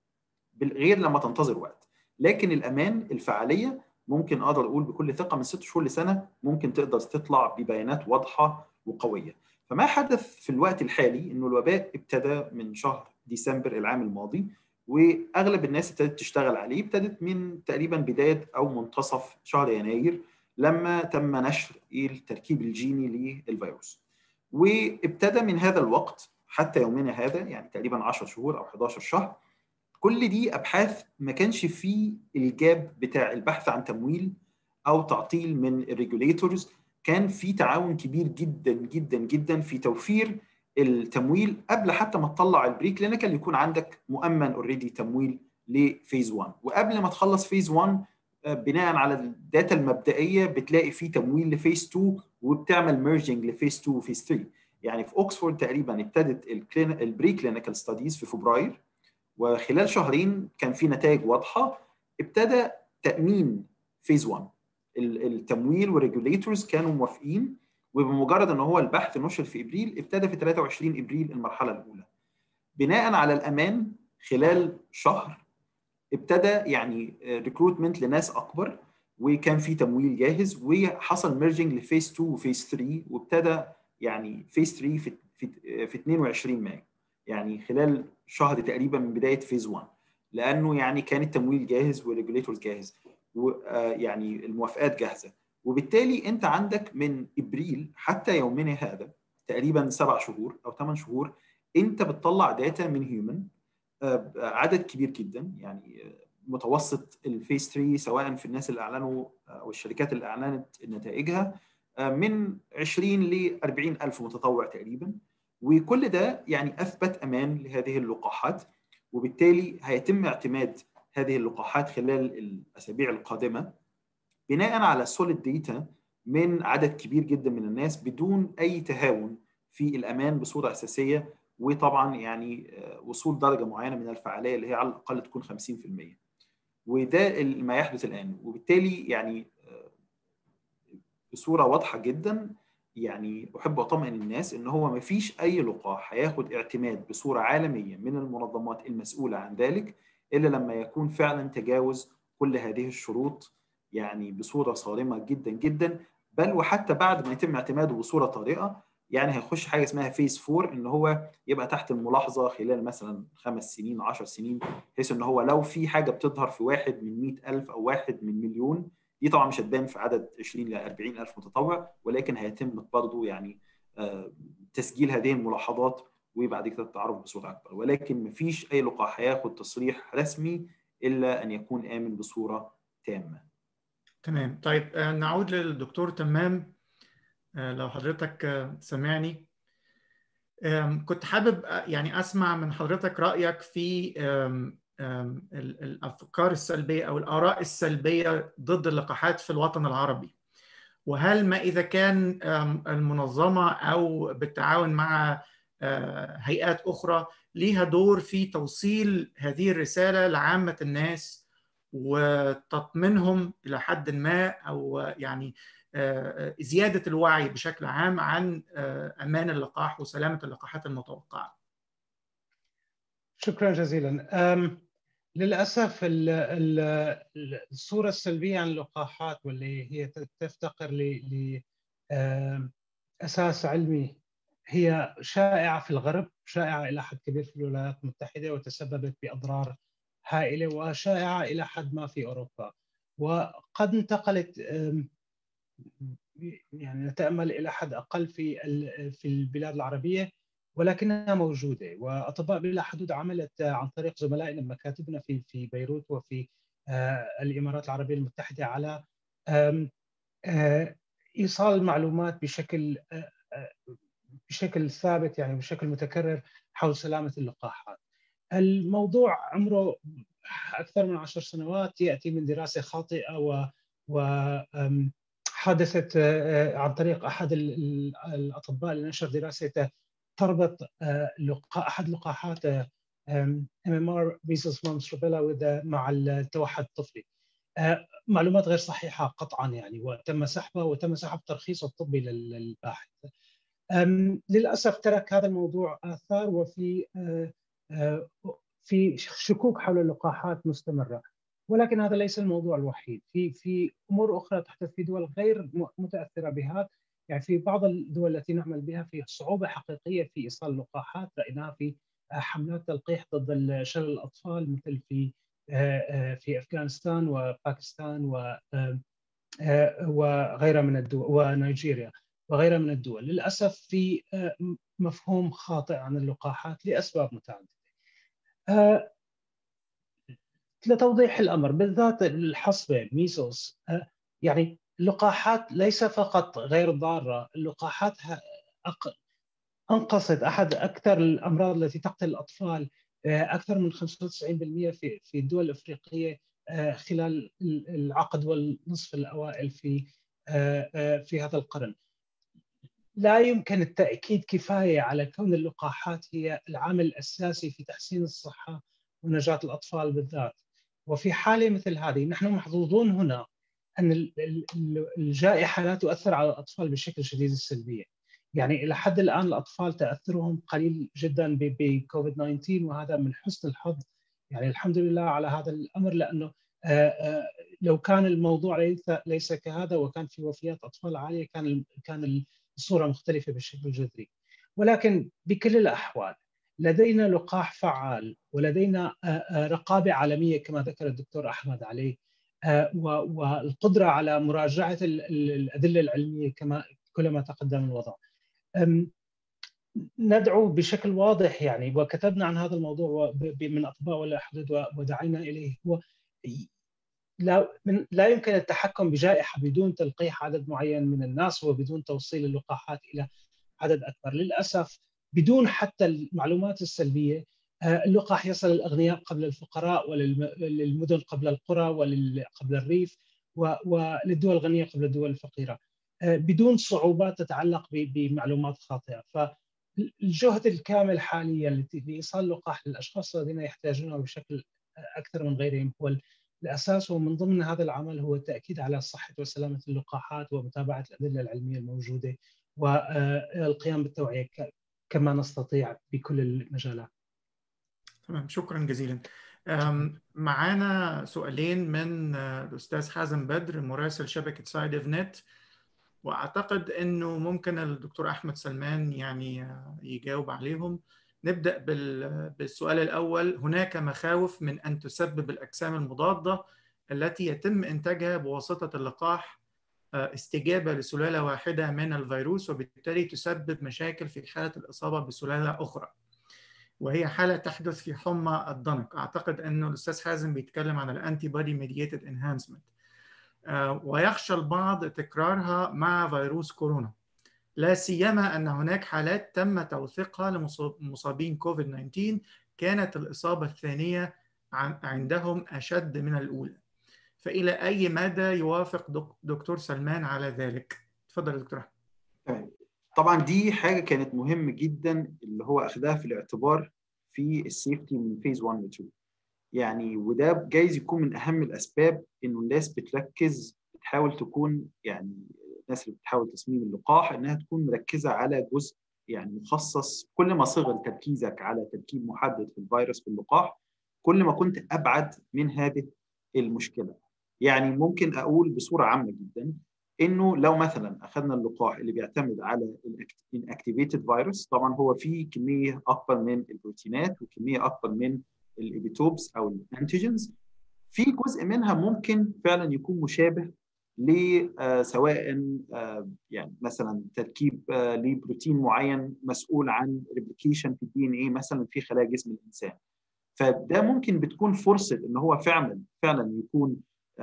S2: غير لما تنتظر وقت لكن الامان الفعاليه ممكن اقدر اقول بكل ثقه من ست شهور لسنه ممكن تقدر تطلع ببيانات واضحه وقويه فما حدث في الوقت الحالي انه الوباء ابتدى من شهر ديسمبر العام الماضي واغلب الناس ابتدت تشتغل عليه ابتدت من تقريبا بدايه او منتصف شهر يناير لما تم نشر التركيب الجيني للفيروس وابتدى من هذا الوقت حتى يومنا هذا يعني تقريبا 10 شهور او 11 شهر كل دي ابحاث ما كانش فيه الجاب بتاع البحث عن تمويل او تعطيل من الريجوليتورز كان في تعاون كبير جدا جدا جدا في توفير التمويل قبل حتى ما تطلع البري كلينيكال يكون عندك مؤمن اوريدي تمويل لفيز 1 وقبل ما تخلص فيز 1 بناء على الداتا المبدئيه بتلاقي في تمويل لفيز 2 وبتعمل ميرجنج لفيز 2 وفيز 3 يعني في اوكسفورد تقريبا ابتدت البري كلينيكال ستاديز في فبراير وخلال شهرين كان في نتائج واضحه ابتدى تامين فيز 1 التمويل والريجوليتورز كانوا موافقين وبمجرد ان هو البحث نشر في ابريل ابتدى في 23 ابريل المرحله الاولى بناء على الامان خلال شهر ابتدى يعني ريكروتمنت لناس اكبر وكان في تمويل جاهز وحصل ميرجنج لفيز 2 وفيز 3 وابتدى يعني فيز 3 في في في 22 مايو يعني خلال شهر تقريبا من بدايه فيز 1 لانه يعني كان التمويل جاهز والريجوليتورز جاهز ويعني الموافقات جاهزه وبالتالي انت عندك من ابريل حتى يومنا هذا تقريبا سبع شهور او ثمان شهور انت بتطلع داتا من هيومن عدد كبير جدا يعني متوسط الفيس 3 سواء في الناس اللي اعلنوا او الشركات اللي اعلنت نتائجها من 20 ل 40 الف متطوع تقريبا وكل ده يعني اثبت امان لهذه اللقاحات وبالتالي هيتم اعتماد هذه اللقاحات خلال الاسابيع القادمه بناء على سوليد ديتا من عدد كبير جدا من الناس بدون اي تهاون في الامان بصوره اساسيه وطبعا يعني وصول درجه معينه من الفعاليه اللي هي على الاقل تكون 50% وده ما يحدث الان وبالتالي يعني بصوره واضحه جدا يعني احب اطمئن الناس ان هو ما فيش اي لقاح هياخد اعتماد بصوره عالميه من المنظمات المسؤوله عن ذلك الا لما يكون فعلا تجاوز كل هذه الشروط يعني بصوره صارمه جدا جدا بل وحتى بعد ما يتم اعتماده بصوره طارئه يعني هيخش حاجه اسمها فيس 4 ان هو يبقى تحت الملاحظه خلال مثلا خمس سنين 10 سنين بحيث ان هو لو في حاجه بتظهر في واحد من 100000 او واحد من مليون دي طبعا مش هتبان في عدد 20 ل 40 الف متطوع ولكن هيتم برضه يعني تسجيل هذه الملاحظات وبعد كده التعرف بصوره اكبر ولكن مفيش اي لقاح هياخد تصريح رسمي الا ان يكون امن بصوره تامه.
S3: تمام طيب نعود للدكتور تمام لو حضرتك سمعني كنت حابب يعني اسمع من حضرتك رايك في الافكار السلبيه او الاراء السلبيه ضد اللقاحات في الوطن العربي وهل ما اذا كان المنظمه او بالتعاون مع هيئات اخرى ليها دور في توصيل هذه الرساله لعامه الناس وتطمينهم الى حد ما او يعني زياده الوعي بشكل عام عن امان اللقاح وسلامه اللقاحات المتوقعه.
S4: شكرا جزيلا. للاسف الصوره السلبيه عن اللقاحات واللي هي تفتقر لاساس علمي هي شائعه في الغرب، شائعه الى حد كبير في الولايات المتحده وتسببت باضرار هائله وشائعه الى حد ما في اوروبا. وقد انتقلت يعني نتامل الى حد اقل في في البلاد العربيه ولكنها موجوده واطباء بلا حدود عملت عن طريق زملائنا بمكاتبنا في في بيروت وفي الامارات العربيه المتحده على ايصال المعلومات بشكل بشكل ثابت يعني بشكل متكرر حول سلامه اللقاحات. الموضوع عمره اكثر من عشر سنوات ياتي من دراسه خاطئه و و حدثت عن طريق احد الاطباء اللي نشر دراسته تربط احد لقاحات MMR measles mumps rubella مع التوحد الطفلي. معلومات غير صحيحه قطعا يعني وتم سحبها وتم سحب ترخيصه الطبي للباحث. للاسف ترك هذا الموضوع اثار وفي في شكوك حول اللقاحات مستمره. ولكن هذا ليس الموضوع الوحيد في في امور اخرى تحدث في دول غير متاثره بها يعني في بعض الدول التي نعمل بها في صعوبه حقيقيه في ايصال اللقاحات رايناها في حملات تلقيح ضد شلل الاطفال مثل في في افغانستان وباكستان و وغيرها من الدول ونيجيريا وغيرها من الدول للاسف في مفهوم خاطئ عن اللقاحات لاسباب متعدده لتوضيح الامر بالذات الحصبه ميسوس يعني اللقاحات ليس فقط غير ضاره اللقاحات انقصت احد اكثر الامراض التي تقتل الاطفال اكثر من 95% في في الدول الافريقيه خلال العقد والنصف الاوائل في في هذا القرن لا يمكن التاكيد كفايه على كون اللقاحات هي العامل الاساسي في تحسين الصحه ونجاه الاطفال بالذات وفي حاله مثل هذه نحن محظوظون هنا ان الجائحه لا تؤثر على الاطفال بشكل شديد السلبيه. يعني الى حد الان الاطفال تاثرهم قليل جدا بكوفيد 19 وهذا من حسن الحظ يعني الحمد لله على هذا الامر لانه لو كان الموضوع ليس ليس كهذا وكان في وفيات اطفال عاليه كان كان الصوره مختلفه بشكل جذري. ولكن بكل الاحوال لدينا لقاح فعال ولدينا رقابه عالميه كما ذكر الدكتور احمد عليه والقدره على مراجعه الادله العلميه كما كلما تقدم الوضع. ندعو بشكل واضح يعني وكتبنا عن هذا الموضوع من اطباء ولا حدود ودعينا اليه هو لا من لا يمكن التحكم بجائحه بدون تلقيح عدد معين من الناس وبدون توصيل اللقاحات الى عدد اكبر للاسف بدون حتى المعلومات السلبيه اللقاح يصل للاغنياء قبل الفقراء وللمدن قبل القرى وقبل الريف وللدول الغنيه قبل الدول الفقيره بدون صعوبات تتعلق بمعلومات خاطئه فالجهد الكامل حاليا لايصال اللقاح للاشخاص الذين يحتاجونه بشكل اكثر من غيرهم هو الاساس ومن ضمن هذا العمل هو التاكيد على صحه وسلامه اللقاحات ومتابعه الادله العلميه الموجوده والقيام بالتوعيه كما نستطيع بكل المجالات.
S3: تمام شكرا جزيلا. معانا سؤالين من الاستاذ حازم بدر مراسل شبكه سايد اوف نت واعتقد انه ممكن الدكتور احمد سلمان يعني يجاوب عليهم. نبدا بالسؤال الاول هناك مخاوف من ان تسبب الاجسام المضاده التي يتم انتاجها بواسطه اللقاح استجابه لسلاله واحده من الفيروس وبالتالي تسبب مشاكل في حاله الاصابه بسلاله اخرى. وهي حاله تحدث في حمى الضنك، اعتقد انه الاستاذ حازم بيتكلم عن الانتي بودي ميديتد انهانسمنت. ويخشى البعض تكرارها مع فيروس كورونا. لا سيما ان هناك حالات تم توثيقها لمصابين كوفيد 19 كانت الاصابه الثانيه عندهم اشد من الاولى. فالى اي مدى يوافق دكتور سلمان على ذلك؟ تفضل يا دكتور
S2: تمام طبعا دي حاجه كانت مهمه جدا اللي هو اخذها في الاعتبار في السيفتي من فيز 1 و 2 يعني وده جايز يكون من اهم الاسباب انه الناس بتركز بتحاول تكون يعني الناس اللي بتحاول تصميم اللقاح انها تكون مركزه على جزء يعني مخصص كل ما صغر تركيزك على تركيب محدد في الفيروس في اللقاح كل ما كنت ابعد من هذه المشكله يعني ممكن اقول بصوره عامه جدا انه لو مثلا اخذنا اللقاح اللي بيعتمد على الانكتيفيتد فيروس طبعا هو فيه كميه اكبر من البروتينات وكميه اكبر من الابيتوبس او الانتيجنز في جزء منها ممكن فعلا يكون مشابه ل سواء يعني مثلا تركيب لبروتين معين مسؤول عن ريبليكيشن في الدي ان اي مثلا في خلايا جسم الانسان فده ممكن بتكون فرصه ان هو فعلا فعلا يكون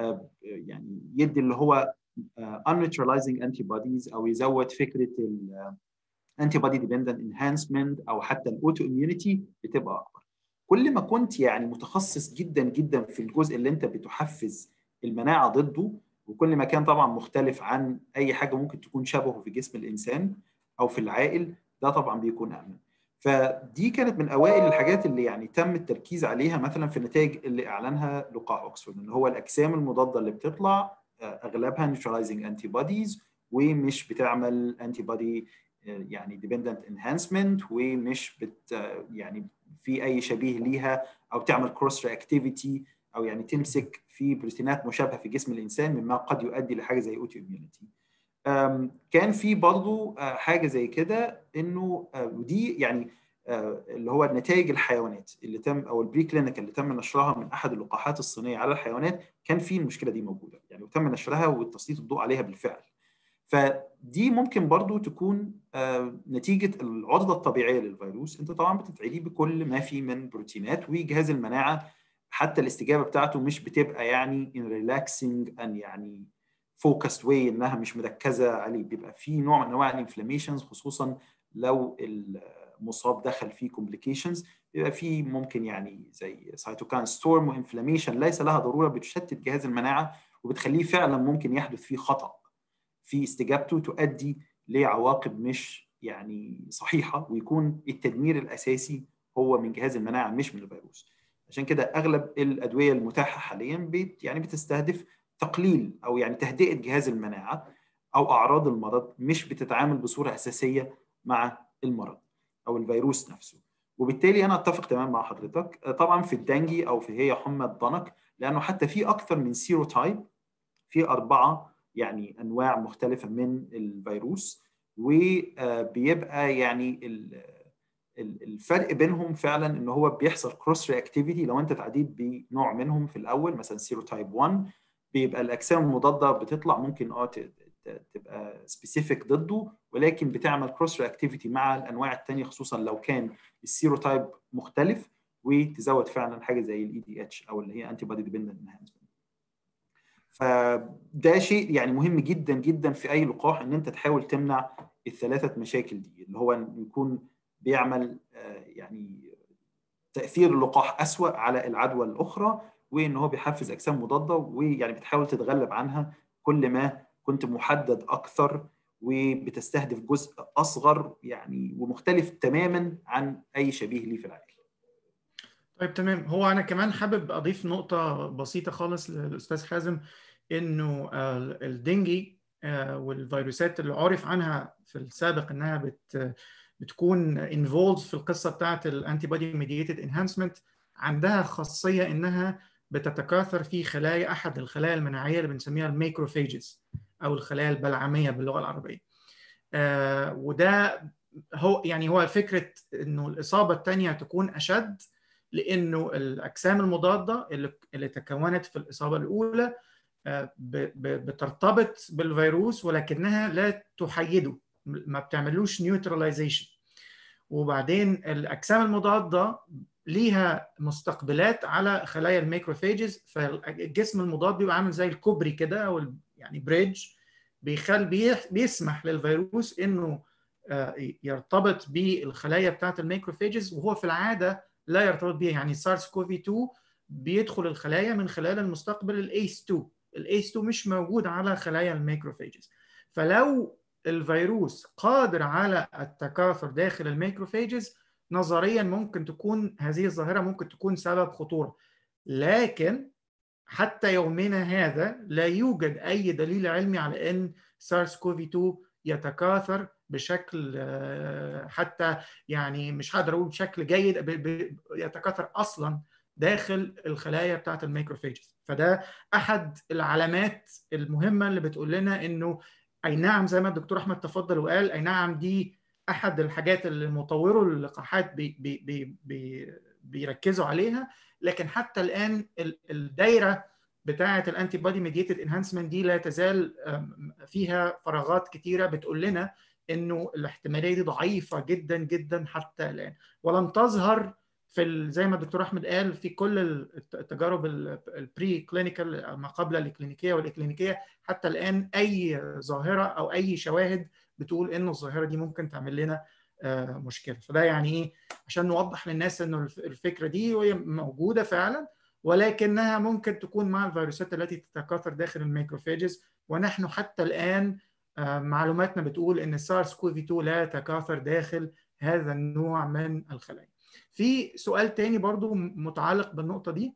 S2: يعني يدي اللي هو unneutralizing antibodies او يزود فكره ال antibody dependent enhancement او حتى الاوتو اميونيتي بتبقى اكبر. كل ما كنت يعني متخصص جدا جدا في الجزء اللي انت بتحفز المناعه ضده وكل ما كان طبعا مختلف عن اي حاجه ممكن تكون شبهه في جسم الانسان او في العائل ده طبعا بيكون امن. فدي كانت من اوائل الحاجات اللي يعني تم التركيز عليها مثلا في النتائج اللي اعلنها لقاح اوكسفورد ان هو الاجسام المضاده اللي بتطلع اغلبها neutralizing antibodies ومش بتعمل انتي بودي يعني dependent enhancement ومش بت يعني في اي شبيه ليها او تعمل كروس رياكتيفيتي او يعني تمسك في بروتينات مشابهه في جسم الانسان مما قد يؤدي لحاجه زي اوتو اميونيتي. كان في برضو حاجه زي كده انه ودي يعني اللي هو نتائج الحيوانات اللي تم او البري كلينيكال اللي تم نشرها من احد اللقاحات الصينيه على الحيوانات كان في المشكله دي موجوده يعني وتم نشرها وتسليط الضوء عليها بالفعل فدي ممكن برضو تكون نتيجه العرضه الطبيعيه للفيروس انت طبعا بتتعدي بكل ما في من بروتينات وجهاز المناعه حتى الاستجابه بتاعته مش بتبقى يعني ان ريلاكسنج ان يعني فوكست واي انها مش مركزه عليه بيبقى في نوع من انواع الانفلاميشنز خصوصا لو المصاب دخل فيه كومبليكيشنز بيبقى في ممكن يعني زي سيتوكاين ستورم وانفلاميشن ليس لها ضروره بتشتت جهاز المناعه وبتخليه فعلا ممكن يحدث فيه خطا في استجابته تؤدي لعواقب مش يعني صحيحه ويكون التدمير الاساسي هو من جهاز المناعه مش من الفيروس عشان كده اغلب الادويه المتاحه حاليا بت يعني بتستهدف تقليل او يعني تهدئه جهاز المناعه او اعراض المرض مش بتتعامل بصوره اساسيه مع المرض او الفيروس نفسه وبالتالي انا اتفق تماما مع حضرتك طبعا في الدنجي او في هي حمى الضنك لانه حتى في اكثر من سيروتايب في اربعه يعني انواع مختلفه من الفيروس وبيبقى يعني الفرق بينهم فعلا ان هو بيحصل كروس رياكتيفيتي لو انت تعديت بنوع منهم في الاول مثلا سيروتايب 1 بيبقى الاجسام المضاده بتطلع ممكن اه تبقى سبيسيفيك ضده ولكن بتعمل كروس رياكتيفيتي مع الانواع الثانيه خصوصا لو كان السيروتايب مختلف وتزود فعلا حاجه زي الاي دي اتش او اللي هي انتي بودي ديبندنت انهانسمنت فده شيء يعني مهم جدا جدا في اي لقاح ان انت تحاول تمنع الثلاثه مشاكل دي اللي هو يكون بيعمل يعني تاثير اللقاح اسوا على العدوى الاخرى وان هو بيحفز اجسام مضاده ويعني بتحاول تتغلب عنها كل ما كنت محدد اكثر وبتستهدف جزء اصغر يعني ومختلف تماما عن اي شبيه ليه في العالم.
S3: طيب تمام هو انا كمان حابب اضيف نقطه بسيطه خالص للاستاذ حازم انه الدنجي والفيروسات اللي عرف عنها في السابق انها بت بتكون انفولد في القصه بتاعت الانتي بودي ميديتد انهانسمنت عندها خاصيه انها بتتكاثر في خلايا احد الخلايا المناعيه اللي بنسميها الميكروفيجز او الخلايا البلعميه باللغه العربيه. آه وده هو يعني هو فكره انه الاصابه الثانيه تكون اشد لانه الاجسام المضاده اللي, اللي تكونت في الاصابه الاولى آه بترتبط بالفيروس ولكنها لا تحيده ما بتعملوش نيوتراليزيشن وبعدين الاجسام المضاده ليها مستقبلات على خلايا الميكروفيجز فالجسم المضاد بيبقى عامل زي الكوبري كده او يعني بريدج بيخل بيسمح للفيروس انه يرتبط بالخلايا بتاعه الميكروفيجز وهو في العاده لا يرتبط بيها يعني سارس كوفي 2 بيدخل الخلايا من خلال المستقبل الايس 2 الايس 2 مش موجود على خلايا الميكروفيجز فلو الفيروس قادر على التكاثر داخل الميكروفيجز نظريا ممكن تكون هذه الظاهره ممكن تكون سبب خطوره لكن حتى يومنا هذا لا يوجد اي دليل علمي على ان سارس كوفي 2 يتكاثر بشكل حتى يعني مش هقدر اقول بشكل جيد يتكاثر اصلا داخل الخلايا بتاعه الميكروفيجز فده احد العلامات المهمه اللي بتقول لنا انه اي نعم زي ما الدكتور احمد تفضل وقال اي نعم دي احد الحاجات اللي مطورو اللقاحات بي بي بي بي بيركزوا عليها لكن حتى الان الدايره بتاعه الانتي بودي ميديتد انهانسمنت دي لا تزال فيها فراغات كتيره بتقول لنا انه الاحتماليه دي ضعيفه جدا جدا حتى الان ولم تظهر في زي ما الدكتور احمد قال في كل التجارب البري كلينيكال ما قبل الكلينيكيه والاكلينيكيه حتى الان اي ظاهره او اي شواهد بتقول ان الظاهره دي ممكن تعمل لنا مشكله فده يعني ايه عشان نوضح للناس انه الفكره دي وهي موجوده فعلا ولكنها ممكن تكون مع الفيروسات التي تتكاثر داخل الميكروفيجز ونحن حتى الان معلوماتنا بتقول ان سارس كوفي 2 لا يتكاثر داخل هذا النوع من الخلايا. في سؤال تاني برضو متعلق بالنقطه دي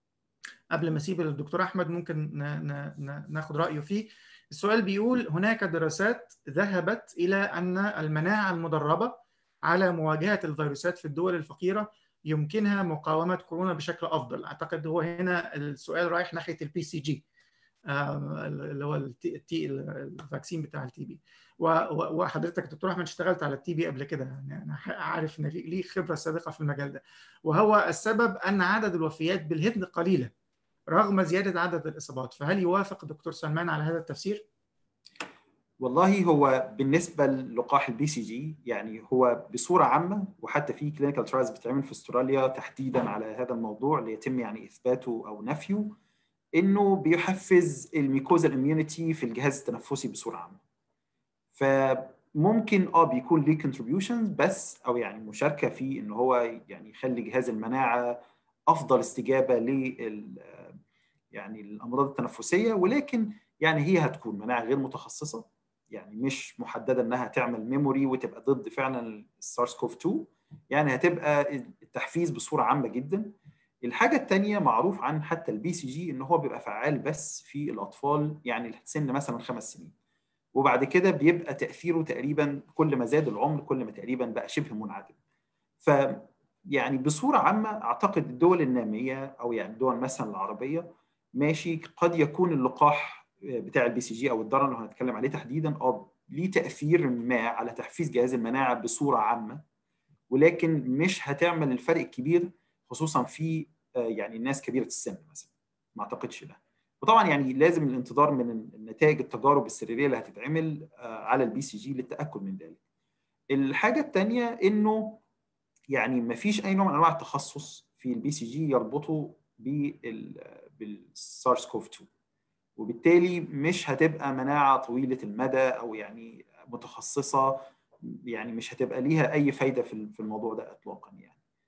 S3: قبل ما اسيب الدكتور احمد ممكن ناخد رايه فيه السؤال بيقول هناك دراسات ذهبت الى ان المناعه المدربه على مواجهه الفيروسات في الدول الفقيره يمكنها مقاومه كورونا بشكل افضل اعتقد هو هنا السؤال رايح ناحيه البي سي جي اللي هو التي الفاكسين بتاع التي بي وحضرتك دكتور احمد اشتغلت على التي بي قبل كده يعني انا عارف ان ليه خبره سابقه في المجال ده وهو السبب ان عدد الوفيات بالهند قليله رغم زياده عدد الاصابات فهل يوافق دكتور سلمان على هذا التفسير؟
S2: والله هو بالنسبه للقاح البي سي جي يعني هو بصوره عامه وحتى في كلينيكال ترايلز بتتعمل في استراليا تحديدا على هذا الموضوع ليتم يعني اثباته او نفيه انه بيحفز الميكوزا الاميونيتي في الجهاز التنفسي بصوره عامه. فممكن اه بيكون ليه كونتريبيوشنز بس او يعني مشاركه في ان هو يعني يخلي جهاز المناعه افضل استجابه لل يعني الامراض التنفسيه ولكن يعني هي هتكون مناعه غير متخصصه يعني مش محدده انها تعمل ميموري وتبقى ضد فعلا السارس كوف 2 يعني هتبقى التحفيز بصوره عامه جدا الحاجه الثانيه معروف عن حتى البي سي جي ان هو بيبقى فعال بس في الاطفال يعني سن مثلا خمس سنين وبعد كده بيبقى تاثيره تقريبا كل ما زاد العمر كل ما تقريبا بقى شبه منعدم ف يعني بصوره عامه اعتقد الدول الناميه او يعني الدول مثلا العربيه ماشي قد يكون اللقاح بتاع البي سي جي او الضرر اللي هنتكلم عليه تحديدا اه ليه تاثير ما على تحفيز جهاز المناعه بصوره عامه ولكن مش هتعمل الفرق الكبير خصوصا في يعني الناس كبيره السن مثلا ما اعتقدش ده وطبعا يعني لازم الانتظار من النتائج التجارب السريريه اللي هتتعمل على البي سي جي للتاكد من ذلك الحاجه الثانيه انه يعني ما فيش اي نوع من انواع التخصص في البي سي جي يربطه بالسارس كوف 2 وبالتالي مش هتبقى مناعه طويله المدى او يعني متخصصه يعني مش هتبقى ليها اي فايده في الموضوع ده اطلاقا يعني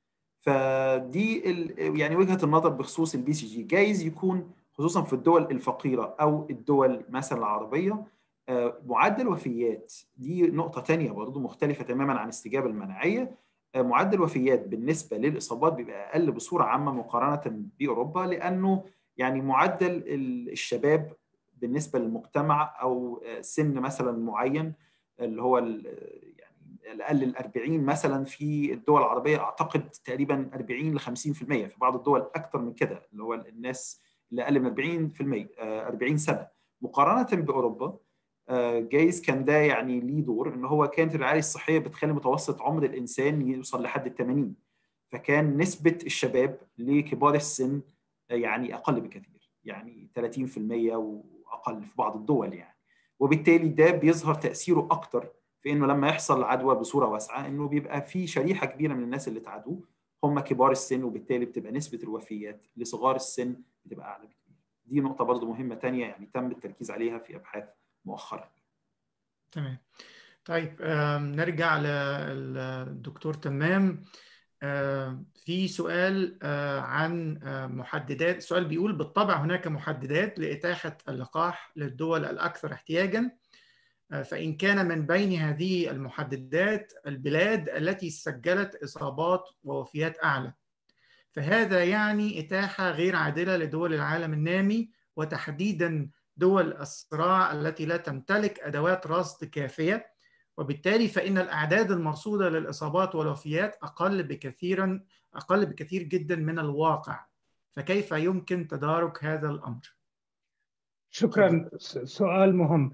S2: فدي يعني وجهه النظر بخصوص البي سي جي جايز يكون خصوصا في الدول الفقيره او الدول مثلا العربيه معدل وفيات دي نقطه ثانيه برضه مختلفه تماما عن الاستجابه المناعيه معدل وفيات بالنسبه للاصابات بيبقى اقل بصوره عامه مقارنه باوروبا لانه يعني معدل الشباب بالنسبه للمجتمع او سن مثلا معين اللي هو يعني الاقل ال 40 مثلا في الدول العربيه اعتقد تقريبا 40 ل 50% في بعض الدول اكثر من كده اللي هو الناس اللي اقل من 40% 40 سنه مقارنه باوروبا جايز كان ده يعني ليه دور ان هو كانت الرعايه الصحيه بتخلي متوسط عمر الانسان يوصل لحد ال 80 فكان نسبه الشباب لكبار السن يعني اقل بكثير يعني 30% واقل في بعض الدول يعني وبالتالي ده بيظهر تاثيره اكتر في انه لما يحصل عدوى بصوره واسعه انه بيبقى في شريحه كبيره من الناس اللي تعدوا هم كبار السن وبالتالي بتبقى نسبه الوفيات لصغار السن بتبقى اعلى بكتير. دي نقطه برضو مهمه ثانيه يعني تم التركيز عليها في ابحاث مؤخرا.
S3: تمام. طيب نرجع للدكتور تمام في سؤال عن محددات السؤال بيقول بالطبع هناك محددات لإتاحة اللقاح للدول الأكثر احتياجا فإن كان من بين هذه المحددات البلاد التي سجلت إصابات ووفيات أعلى فهذا يعني إتاحة غير عادلة لدول العالم النامي وتحديدا دول الصراع التي لا تمتلك أدوات رصد كافية وبالتالي فإن الأعداد المرصودة للإصابات والوفيات أقل بكثيرا أقل بكثير جدا من الواقع فكيف يمكن تدارك هذا الأمر؟
S4: شكرا سؤال مهم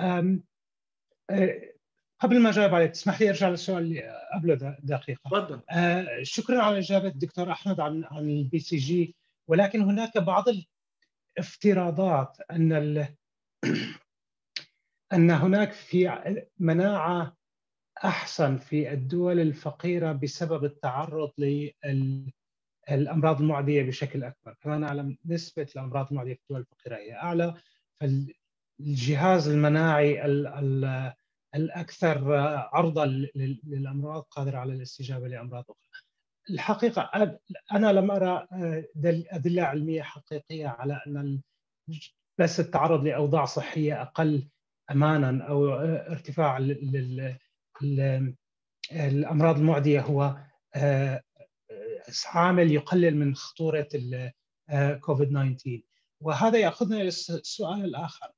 S4: قبل ما اجاوب عليه تسمح لي ارجع للسؤال اللي قبله دقيقه
S3: تفضل
S4: شكرا على اجابه الدكتور احمد عن عن البي سي جي ولكن هناك بعض الافتراضات ان ال... ان هناك في مناعه احسن في الدول الفقيره بسبب التعرض للامراض المعديه بشكل اكبر، كما نعلم نسبه الامراض المعديه في الدول الفقيره هي اعلى فالجهاز المناعي ال ال الاكثر عرضه للامراض قادر على الاستجابه لامراض اخرى. الحقيقه انا لم ارى ادله علميه حقيقيه على ان بس التعرض لاوضاع صحيه اقل امانا او ارتفاع الامراض المعديه هو عامل يقلل من خطوره كوفيد 19 وهذا ياخذنا للسؤال الاخر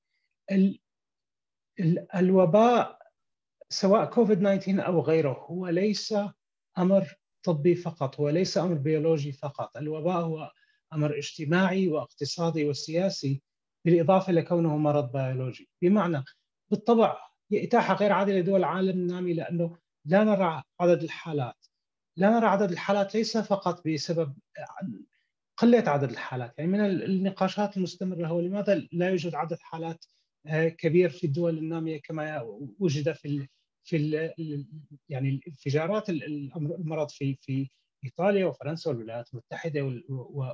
S4: الوباء سواء كوفيد 19 او غيره هو ليس امر طبي فقط هو ليس امر بيولوجي فقط الوباء هو امر اجتماعي واقتصادي وسياسي بالاضافه لكونه مرض بيولوجي بمعنى بالطبع هي اتاحه غير عادله لدول العالم النامي لانه لا نرى عدد الحالات لا نرى عدد الحالات ليس فقط بسبب قله عدد الحالات يعني من النقاشات المستمره هو لماذا لا يوجد عدد حالات كبير في الدول الناميه كما وجد في ال في ال يعني الانفجارات المرض في في ايطاليا وفرنسا والولايات المتحده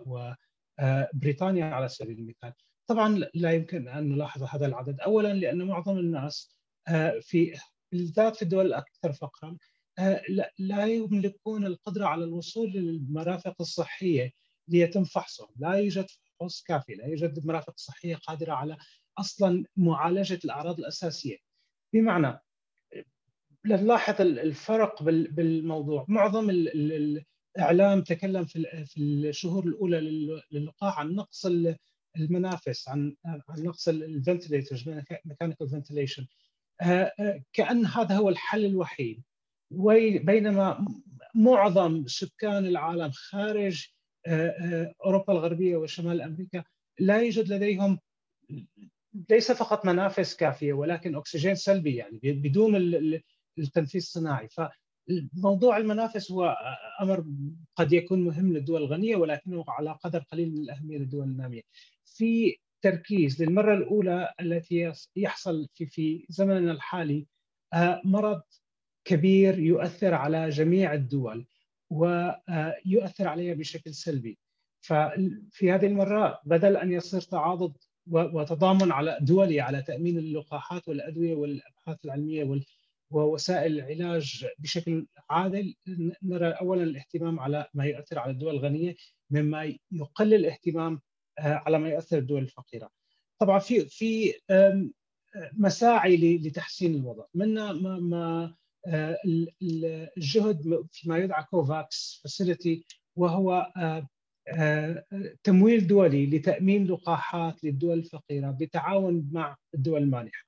S4: وبريطانيا على سبيل المثال طبعا لا يمكن ان نلاحظ هذا العدد اولا لان معظم الناس في بالذات في الدول الاكثر فقرا لا يملكون القدره على الوصول للمرافق الصحيه ليتم فحصهم، لا يوجد فحوص كافي، لا يوجد مرافق صحيه قادره على اصلا معالجه الاعراض الاساسيه. بمعنى نلاحظ الفرق بالموضوع، معظم الاعلام تكلم في الشهور الاولى للقاح عن نقص المنافس عن عن نقص الفنتليترز ميكانيكال فنتليشن كان هذا هو الحل الوحيد بينما معظم سكان العالم خارج اوروبا الغربيه وشمال امريكا لا يوجد لديهم ليس فقط منافس كافيه ولكن اكسجين سلبي يعني بدون التنفيذ الصناعي فموضوع المنافس هو امر قد يكون مهم للدول الغنيه ولكنه على قدر قليل من الاهميه للدول الناميه. في تركيز للمره الاولى التي يحصل في في زمننا الحالي مرض كبير يؤثر على جميع الدول ويؤثر عليها بشكل سلبي. ففي هذه المره بدل ان يصير تعاضد وتضامن على دولي على تامين اللقاحات والادويه والابحاث العلميه ووسائل العلاج بشكل عادل نرى اولا الاهتمام على ما يؤثر على الدول الغنيه مما يقلل الاهتمام على ما يؤثر الدول الفقيره. طبعا في في مساعي لتحسين الوضع منها ما, ما الجهد فيما يدعى كوفاكس فاسيلتي وهو تمويل دولي لتامين لقاحات للدول الفقيره بتعاون مع الدول المانحه.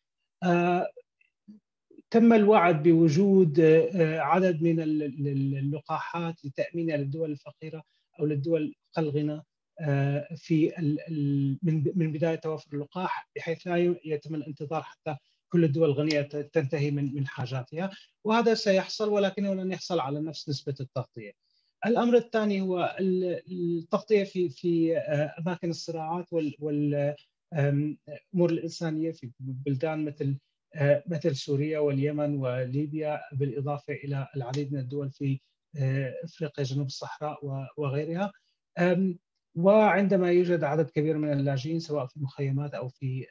S4: تم الوعد بوجود عدد من اللقاحات لتامينها للدول الفقيره او للدول اقل غنى في من بدايه توافر اللقاح بحيث لا يتم الانتظار حتى كل الدول الغنيه تنتهي من من حاجاتها وهذا سيحصل ولكنه لن يحصل على نفس نسبه التغطيه. الامر الثاني هو التغطيه في في اماكن الصراعات والامور الانسانيه في بلدان مثل مثل سوريا واليمن وليبيا بالاضافه الى العديد من الدول في افريقيا جنوب الصحراء وغيرها وعندما يوجد عدد كبير من اللاجئين سواء في مخيمات او في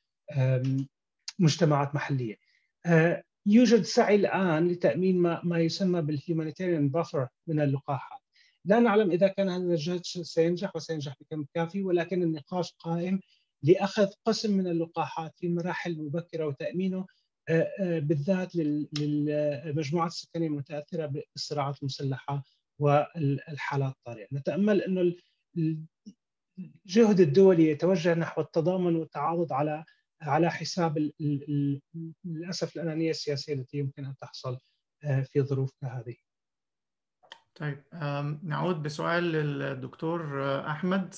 S4: مجتمعات محليه. يوجد سعي الان لتامين ما ما يسمى بالهيومانيتيريان بافر من اللقاحات. لا نعلم اذا كان هذا الجهد سينجح وسينجح بكم كافي ولكن النقاش قائم لاخذ قسم من اللقاحات في مراحل مبكره وتامينه بالذات للمجموعات السكانيه المتاثره بالصراعات المسلحه والحالات الطارئه. نتامل انه الجهد الدولي يتوجه نحو التضامن والتعاضد على على حساب للاسف الانانيه السياسيه التي يمكن ان تحصل في ظروف كهذه.
S3: طيب نعود بسؤال للدكتور احمد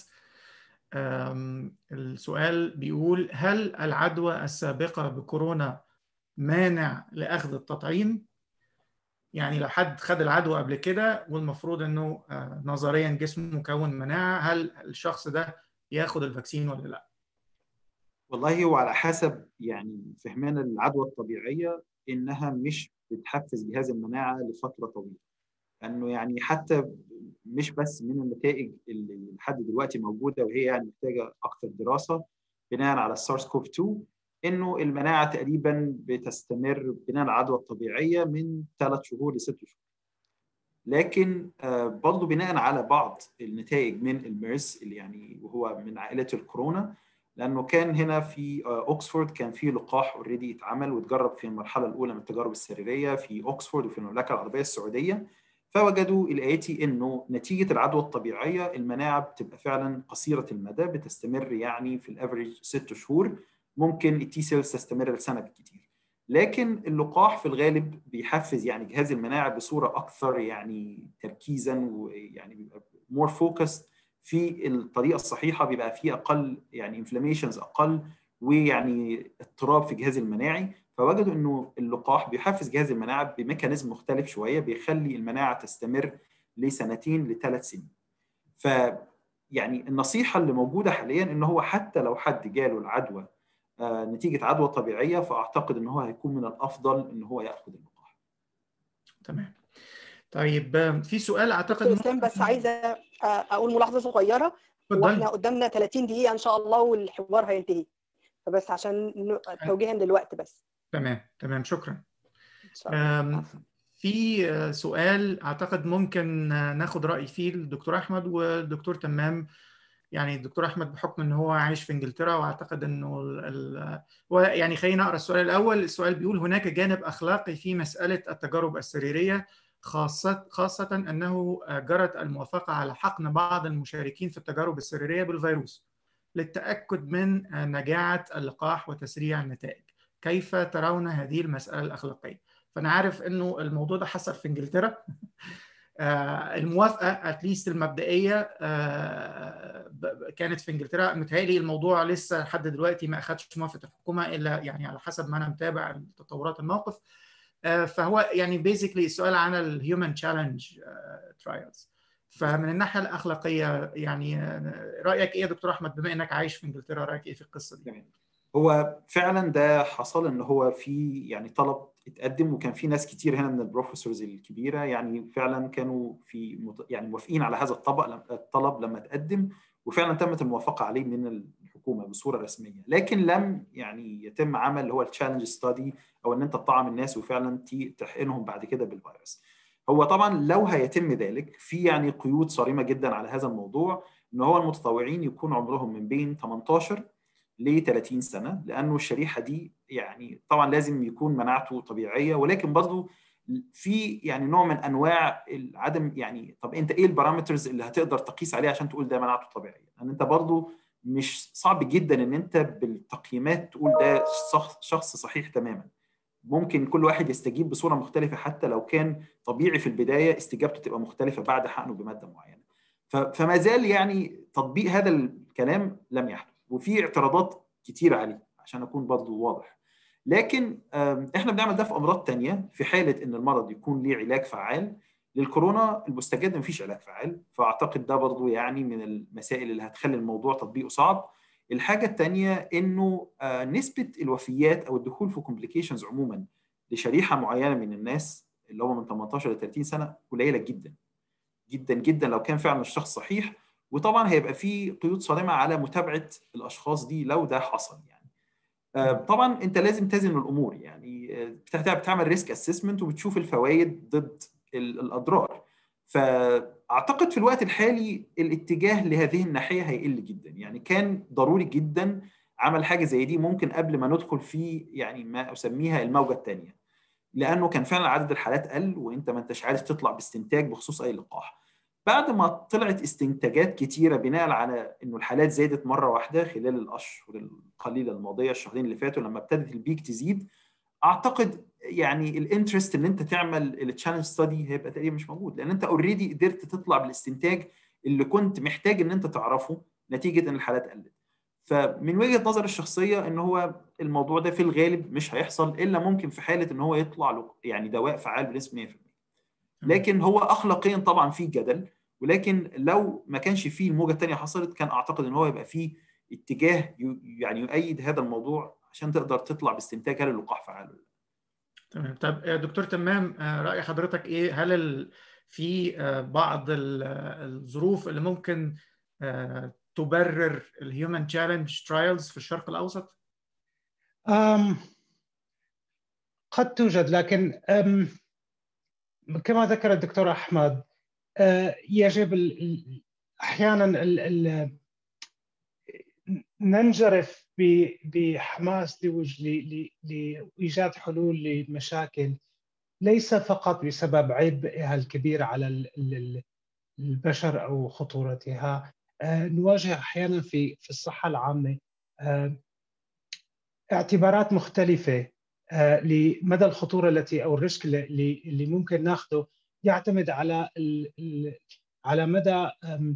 S3: السؤال بيقول هل العدوى السابقه بكورونا مانع لاخذ التطعيم؟ يعني لو حد خد العدوى قبل كده والمفروض انه نظريا جسمه مكون مناعه هل الشخص ده ياخد الفاكسين ولا لا؟
S2: والله هو على حسب يعني فهمنا العدوى الطبيعيه انها مش بتحفز جهاز المناعه لفتره طويله. لانه يعني حتى مش بس من النتائج اللي لحد دلوقتي موجوده وهي يعني محتاجه اكثر دراسه بناء على السارس كوف 2 انه المناعه تقريبا بتستمر بناء على العدوى الطبيعيه من ثلاث شهور لست شهور. لكن برضه بناء على بعض النتائج من الميرس اللي يعني وهو من عائله الكورونا لانه كان هنا في اوكسفورد كان في لقاح اوريدي اتعمل واتجرب في المرحله الاولى من التجارب السريريه في اوكسفورد وفي المملكه العربيه السعوديه فوجدوا الاتي انه نتيجه العدوى الطبيعيه المناعه بتبقى فعلا قصيره المدى بتستمر يعني في الافريج ست شهور ممكن التي سيلز تستمر لسنه بالكثير لكن اللقاح في الغالب بيحفز يعني جهاز المناعه بصوره اكثر يعني تركيزا ويعني بيبقى مور فوكس في الطريقه الصحيحه بيبقى فيه اقل يعني انفلاميشنز اقل ويعني اضطراب في الجهاز المناعي فوجدوا انه اللقاح بيحفز جهاز المناعه بميكانيزم مختلف شويه بيخلي المناعه تستمر لسنتين لثلاث سنين. ف يعني النصيحه اللي موجوده حاليا ان هو حتى لو حد جاله العدوى آه نتيجه عدوى طبيعيه فاعتقد ان هو هيكون من الافضل ان هو ياخذ اللقاح.
S3: تمام. طيب في سؤال اعتقد
S1: اسلام بس عايزه اقول ملاحظه صغيره واحنا قدامنا 30 دقيقه ان شاء الله والحوار هينتهي فبس عشان توجيها للوقت بس
S3: تمام تمام شكرا في سؤال اعتقد ممكن ناخد راي فيه الدكتور احمد والدكتور تمام يعني الدكتور احمد بحكم ان هو عايش في انجلترا واعتقد انه ال... يعني خلينا نقرا السؤال الاول السؤال بيقول هناك جانب اخلاقي في مساله التجارب السريريه خاصة خاصة أنه جرت الموافقة على حقن بعض المشاركين في التجارب السريرية بالفيروس للتأكد من نجاعة اللقاح وتسريع النتائج كيف ترون هذه المسألة الأخلاقية؟ فأنا عارف أنه الموضوع ده حصل في إنجلترا الموافقة أتليست المبدئية كانت في إنجلترا متهيألي الموضوع لسه لحد دلوقتي ما أخدش موافقة الحكومة إلا يعني على حسب ما أنا متابع تطورات الموقف فهو يعني بيزيكلي السؤال عن الهيومن تشالنج ترايلز فمن الناحيه الاخلاقيه يعني رايك ايه يا دكتور احمد بما انك عايش في انجلترا رايك ايه في القصه دي؟
S2: هو فعلا ده حصل ان هو في يعني طلب اتقدم وكان في ناس كتير هنا من البروفيسورز الكبيره يعني فعلا كانوا في يعني موافقين على هذا الطبق الطلب لما تقدم وفعلا تمت الموافقه عليه من الحكومه بصوره رسميه لكن لم يعني يتم عمل اللي هو التشالنج ستادي او ان انت تطعم الناس وفعلا تحقنهم بعد كده بالفيروس هو طبعا لو هيتم ذلك في يعني قيود صارمه جدا على هذا الموضوع ان هو المتطوعين يكون عمرهم من بين 18 ل 30 سنه لانه الشريحه دي يعني طبعا لازم يكون مناعته طبيعيه ولكن برضه في يعني نوع من انواع عدم يعني طب انت ايه البارامترز اللي هتقدر تقيس عليها عشان تقول ده مناعته طبيعيه؟ لان يعني انت برضه مش صعب جدا ان انت بالتقييمات تقول ده شخص صحيح تماما. ممكن كل واحد يستجيب بصوره مختلفه حتى لو كان طبيعي في البدايه استجابته تبقى مختلفه بعد حقنه بماده معينه. فما زال يعني تطبيق هذا الكلام لم يحدث وفي اعتراضات كتير عليه عشان اكون برضه واضح. لكن احنا بنعمل ده في امراض تانية في حاله ان المرض يكون ليه علاج فعال للكورونا المستجد مفيش علاج فعال فاعتقد ده برضو يعني من المسائل اللي هتخلي الموضوع تطبيقه صعب الحاجه الثانيه انه نسبه الوفيات او الدخول في كومبليكيشنز عموما لشريحه معينه من الناس اللي هم من 18 ل 30 سنه قليله جدا جدا جدا لو كان فعلا الشخص صحيح وطبعا هيبقى في قيود صارمه على متابعه الاشخاص دي لو ده حصل يعني طبعا انت لازم تزن الامور يعني بتعمل ريسك اسسمنت وبتشوف الفوائد ضد الاضرار فاعتقد في الوقت الحالي الاتجاه لهذه الناحيه هيقل جدا يعني كان ضروري جدا عمل حاجه زي دي ممكن قبل ما ندخل في يعني ما اسميها الموجه الثانيه لانه كان فعلا عدد الحالات قل وانت ما انتش عارف تطلع باستنتاج بخصوص اي لقاح بعد ما طلعت استنتاجات كتيرة بناء على انه الحالات زادت مرة واحدة خلال الاشهر القليلة الماضية الشهرين اللي فاتوا لما ابتدت البيك تزيد اعتقد يعني الانترست ان انت تعمل التشالنج ستادي هيبقى تقريبا مش موجود لان انت اوريدي قدرت تطلع بالاستنتاج اللي كنت محتاج ان انت تعرفه نتيجة ان الحالات قلت فمن وجهة نظر الشخصية ان هو الموضوع ده في الغالب مش هيحصل الا ممكن في حالة ان هو يطلع له يعني دواء فعال بنسبة 100% لكن هو اخلاقيا طبعا في جدل ولكن لو ما كانش فيه الموجه الثانيه حصلت كان اعتقد ان هو يبقى فيه اتجاه يعني يؤيد هذا الموضوع عشان تقدر تطلع باستنتاج هل اللقاح فعال ولا
S3: تمام طب دكتور تمام راي حضرتك ايه هل في بعض الظروف اللي ممكن تبرر الهيومن تشالنج ترايلز في الشرق الاوسط؟
S4: أم قد توجد لكن أم كما ذكر الدكتور احمد يجب احيانا ال ال ننجرف بحماس لايجاد حلول لمشاكل ليس فقط بسبب عبئها الكبير على البشر او خطورتها نواجه احيانا في في الصحه العامه اعتبارات مختلفه لمدى الخطوره التي او الريسك اللي, اللي ممكن ناخذه يعتمد على ال ال على مدى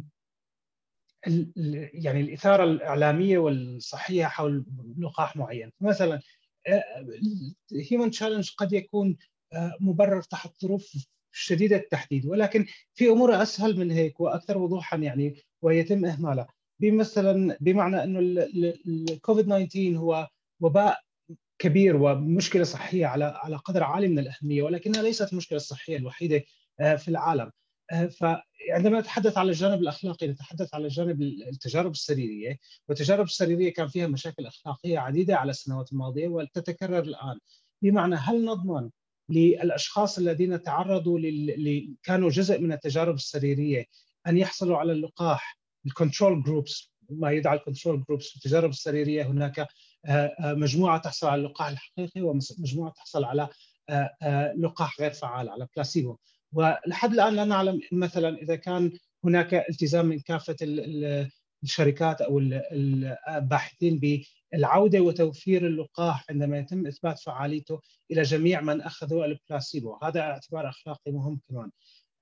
S4: ال يعني الاثاره الاعلاميه والصحيه حول لقاح معين مثلا هيومن تشالنج قد يكون مبرر تحت ظروف شديده التحديد ولكن في امور اسهل من هيك واكثر وضوحا يعني ويتم اهمالها بمثلا بمعنى انه الكوفيد 19 هو وباء كبير ومشكله صحيه على على قدر عالي من الاهميه ولكنها ليست المشكله الصحيه الوحيده في العالم فعندما نتحدث على الجانب الاخلاقي نتحدث على جانب التجارب السريريه والتجارب السريريه كان فيها مشاكل اخلاقيه عديده على السنوات الماضيه وتتكرر الان بمعنى هل نضمن للاشخاص الذين تعرضوا لل... كانوا جزء من التجارب السريريه ان يحصلوا على اللقاح الكنترول جروبس ما يدعى الكنترول جروبس في التجارب السريريه هناك مجموعه تحصل على اللقاح الحقيقي ومجموعه تحصل على لقاح غير فعال على بلاسيبو ولحد الان لا نعلم مثلا اذا كان هناك التزام من كافه الشركات او الباحثين بالعوده وتوفير اللقاح عندما يتم اثبات فعاليته الى جميع من اخذوا البلاسيبو، هذا اعتبار اخلاقي مهم كمان.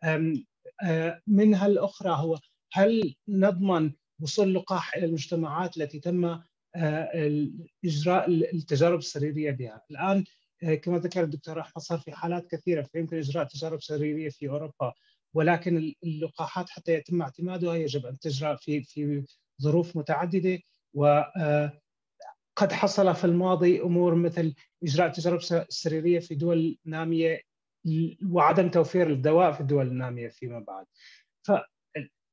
S4: منها الاخرى هو هل نضمن وصول اللقاح الى المجتمعات التي تم اجراء التجارب السريريه بها؟ الان كما ذكر الدكتور احمد صار في حالات كثيره فيمكن اجراء تجارب سريريه في اوروبا ولكن اللقاحات حتى يتم اعتمادها يجب ان تجرى في في ظروف متعدده وقد حصل في الماضي امور مثل اجراء تجارب سريريه في دول ناميه وعدم توفير الدواء في الدول الناميه فيما بعد.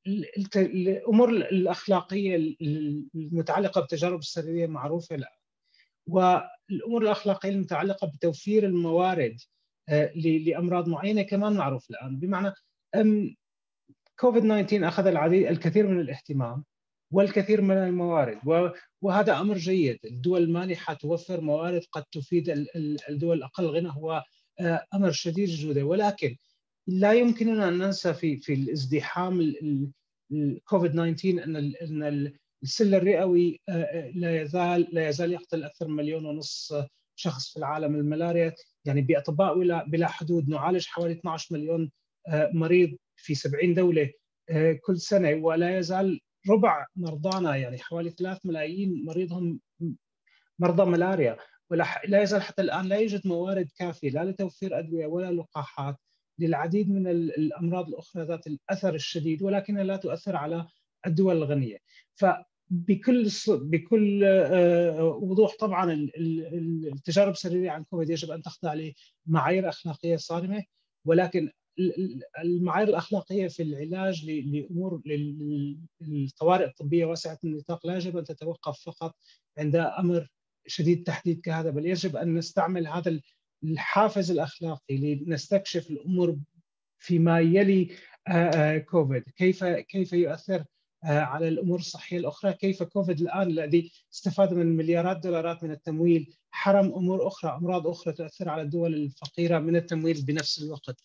S4: الامور الاخلاقيه المتعلقه بالتجارب السريريه معروفه الان والامور الاخلاقيه المتعلقه بتوفير الموارد لامراض معينه كمان معروف الان بمعنى كوفيد 19 اخذ العديد الكثير من الاهتمام والكثير من الموارد وهذا امر جيد الدول المانحه توفر موارد قد تفيد الدول الاقل غنى هو امر شديد الجوده ولكن لا يمكننا ان ننسى في في الازدحام الكوفيد 19 ان ان السل الرئوي لا يزال لا يزال يقتل اكثر من مليون ونص شخص في العالم الملاريا يعني باطباء بلا حدود نعالج حوالي 12 مليون مريض في 70 دوله كل سنه ولا يزال ربع مرضانا يعني حوالي 3 ملايين مريضهم مرضى ملاريا ولا لا يزال حتى الان لا يوجد موارد كافيه لا لتوفير ادويه ولا لقاحات للعديد من الامراض الاخرى ذات الاثر الشديد ولكنها لا تؤثر على الدول الغنيه فبكل بكل وضوح طبعا التجارب السريريه عن كوفيد يجب ان تخضع لمعايير اخلاقيه صارمه ولكن المعايير الاخلاقيه في العلاج لامور للطوارئ الطبيه واسعه النطاق لا يجب ان تتوقف فقط عند امر شديد التحديد كهذا بل يجب ان نستعمل هذا الحافز الاخلاقي لنستكشف الامور فيما يلي كوفيد كيف كيف يؤثر على الامور الصحيه الاخرى كيف كوفيد الان الذي استفاد من مليارات دولارات من التمويل حرم امور اخرى امراض اخرى تؤثر على الدول الفقيره من التمويل بنفس الوقت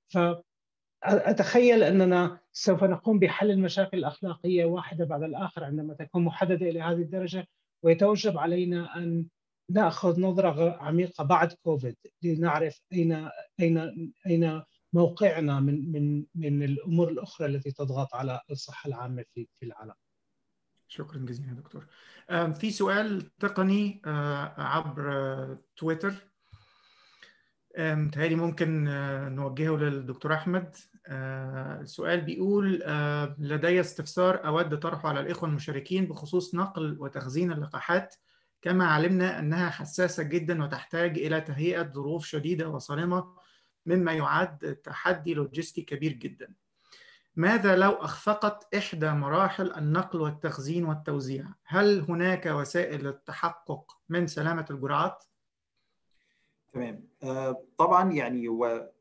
S4: فأتخيل أننا سوف نقوم بحل المشاكل الأخلاقية واحدة بعد الآخر عندما تكون محددة إلى هذه الدرجة ويتوجب علينا أن ناخذ نظره عميقه بعد كوفيد لنعرف اين اين اين موقعنا من من من الامور الاخرى التي تضغط على الصحه العامه في في العالم.
S3: شكرا جزيلا دكتور. في سؤال تقني عبر تويتر متهيألي ممكن نوجهه للدكتور أحمد السؤال بيقول لدي استفسار أود طرحه على الإخوة المشاركين بخصوص نقل وتخزين اللقاحات كما علمنا أنها حساسة جدا وتحتاج إلى تهيئة ظروف شديدة وصارمة مما يعد تحدي لوجستي كبير جدا ماذا لو أخفقت إحدى مراحل النقل والتخزين والتوزيع؟ هل هناك وسائل للتحقق من سلامة الجرعات؟
S2: تمام آه طبعا يعني هو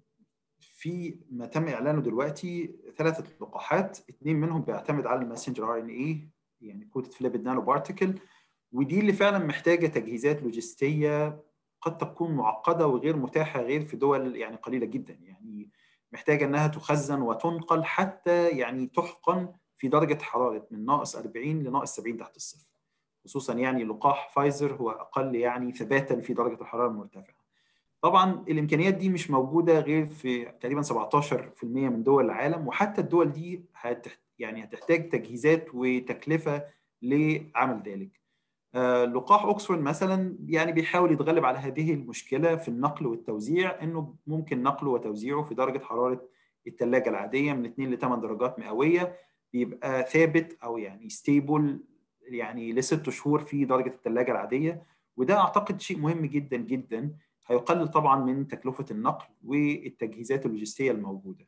S2: في ما تم اعلانه دلوقتي ثلاثه لقاحات اثنين منهم بيعتمد على الماسنجر ار ان اي يعني كوتد فليبيد نانو بارتيكل ودي اللي فعلا محتاجه تجهيزات لوجستيه قد تكون معقده وغير متاحه غير في دول يعني قليله جدا يعني محتاجه انها تخزن وتنقل حتى يعني تحقن في درجه حراره من ناقص 40 لناقص 70 تحت الصفر خصوصا يعني لقاح فايزر هو اقل يعني ثباتا في درجه الحراره المرتفعه. طبعا الامكانيات دي مش موجوده غير في تقريبا 17% من دول العالم وحتى الدول دي هتحت يعني هتحتاج تجهيزات وتكلفه لعمل ذلك. آه لقاح اوكسفورد مثلا يعني بيحاول يتغلب على هذه المشكله في النقل والتوزيع انه ممكن نقله وتوزيعه في درجه حراره الثلاجه العاديه من 2 ل 8 درجات مئويه بيبقى ثابت او يعني ستيبل يعني لست شهور في درجه الثلاجه العاديه وده اعتقد شيء مهم جدا جدا هيقلل طبعا من تكلفه النقل والتجهيزات اللوجستيه الموجوده.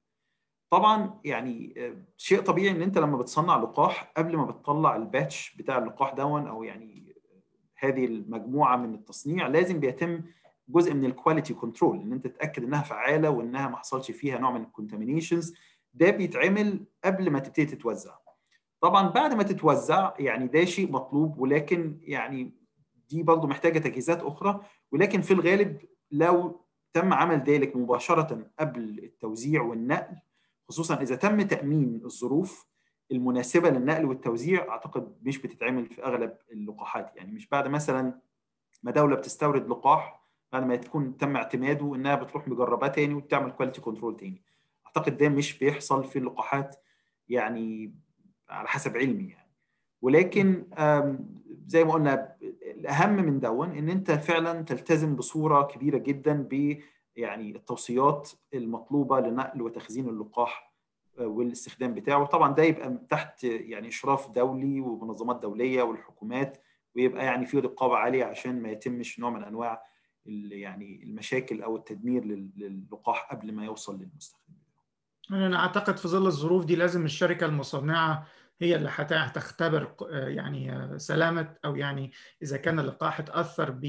S2: طبعا يعني شيء طبيعي ان انت لما بتصنع لقاح قبل ما بتطلع الباتش بتاع اللقاح دون او يعني هذه المجموعه من التصنيع لازم بيتم جزء من الكواليتي كنترول ان انت تتاكد انها فعاله وانها ما حصلش فيها نوع من الكونتامينيشنز ده بيتعمل قبل ما تبتدي تتوزع. طبعا بعد ما تتوزع يعني ده شيء مطلوب ولكن يعني دي برضه محتاجه تجهيزات اخرى ولكن في الغالب لو تم عمل ذلك مباشره قبل التوزيع والنقل خصوصا اذا تم تامين الظروف المناسبه للنقل والتوزيع اعتقد مش بتتعمل في اغلب اللقاحات يعني مش بعد مثلا ما دوله بتستورد لقاح بعد ما يكون تم اعتماده انها بتروح مجرباه تاني وتعمل كواليتي كنترول تاني اعتقد ده مش بيحصل في اللقاحات يعني على حسب علمي يعني ولكن زي ما قلنا الاهم من دون ان انت فعلا تلتزم بصوره كبيره جدا ب يعني التوصيات المطلوبه لنقل وتخزين اللقاح والاستخدام بتاعه طبعا ده يبقى تحت يعني اشراف دولي ومنظمات دوليه والحكومات ويبقى يعني في رقابه عاليه عشان ما يتمش نوع من انواع يعني المشاكل او التدمير للقاح قبل ما يوصل للمستخدم
S3: انا اعتقد في ظل الظروف دي لازم الشركه المصنعه هي اللي هتختبر يعني سلامه او يعني اذا كان اللقاح اتاثر ب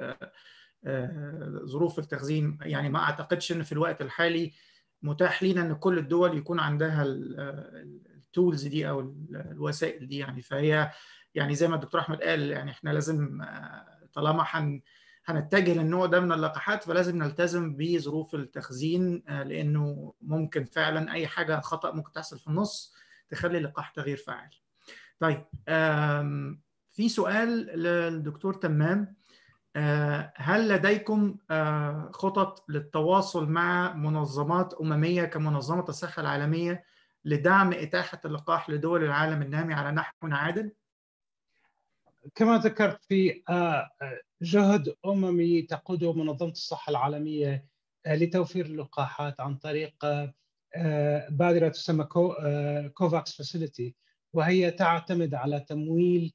S3: ظروف التخزين يعني ما اعتقدش ان في الوقت الحالي متاح لينا ان كل الدول يكون عندها التولز دي او الوسائل دي يعني فهي يعني زي ما الدكتور احمد قال يعني احنا لازم طالما حن هنتجه للنوع ده من اللقاحات فلازم نلتزم بظروف التخزين لانه ممكن فعلا اي حاجه خطا ممكن تحصل في النص تخلي اللقاح تغير فاعل. طيب في سؤال للدكتور تمام هل لديكم خطط للتواصل مع منظمات امميه كمنظمه الصحه العالميه لدعم اتاحه اللقاح لدول العالم النامي على نحو عادل؟
S4: كما ذكرت في جهد اممي تقوده منظمه الصحه العالميه لتوفير اللقاحات عن طريق بادره تسمى كوفاكس فاسيلتي وهي تعتمد على تمويل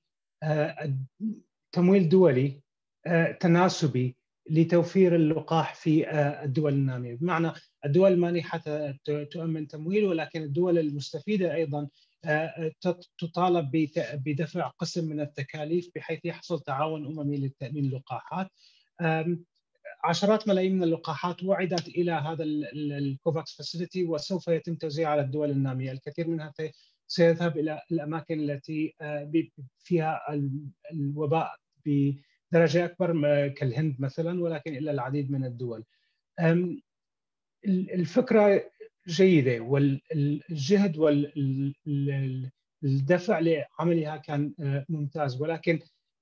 S4: تمويل دولي تناسبي لتوفير اللقاح في الدول الناميه، بمعنى الدول المانحه تؤمن تمويل ولكن الدول المستفيده ايضا تطالب بدفع قسم من التكاليف بحيث يحصل تعاون اممي لتامين اللقاحات. عشرات ملايين من اللقاحات وعدت الى هذا الكوفاكس فاسيلتي وسوف يتم توزيعها على الدول الناميه، الكثير منها سيذهب الى الاماكن التي فيها الوباء بدرجه اكبر كالهند مثلا ولكن الى العديد من الدول. الفكره جيده والجهد والدفع لعملها كان ممتاز ولكن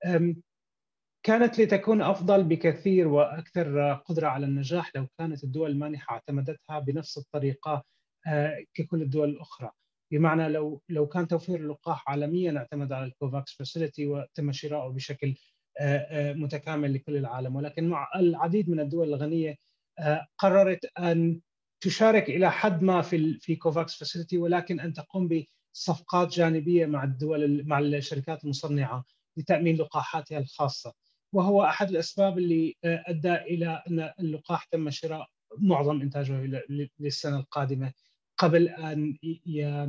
S4: كانت لتكون افضل بكثير واكثر قدره على النجاح لو كانت الدول المانحه اعتمدتها بنفس الطريقه ككل الدول الاخرى بمعنى لو لو كان توفير اللقاح عالميا اعتمد على الكوفاكس فاسيلتي وتم شراؤه بشكل متكامل لكل العالم ولكن مع العديد من الدول الغنيه قررت ان تشارك الى حد ما في في كوفاكس فاسيلتي ولكن ان تقوم بصفقات جانبيه مع الدول مع الشركات المصنعه لتامين لقاحاتها الخاصه وهو احد الاسباب اللي ادى الى ان اللقاح تم شراء معظم انتاجه للسنه القادمه قبل ان ي...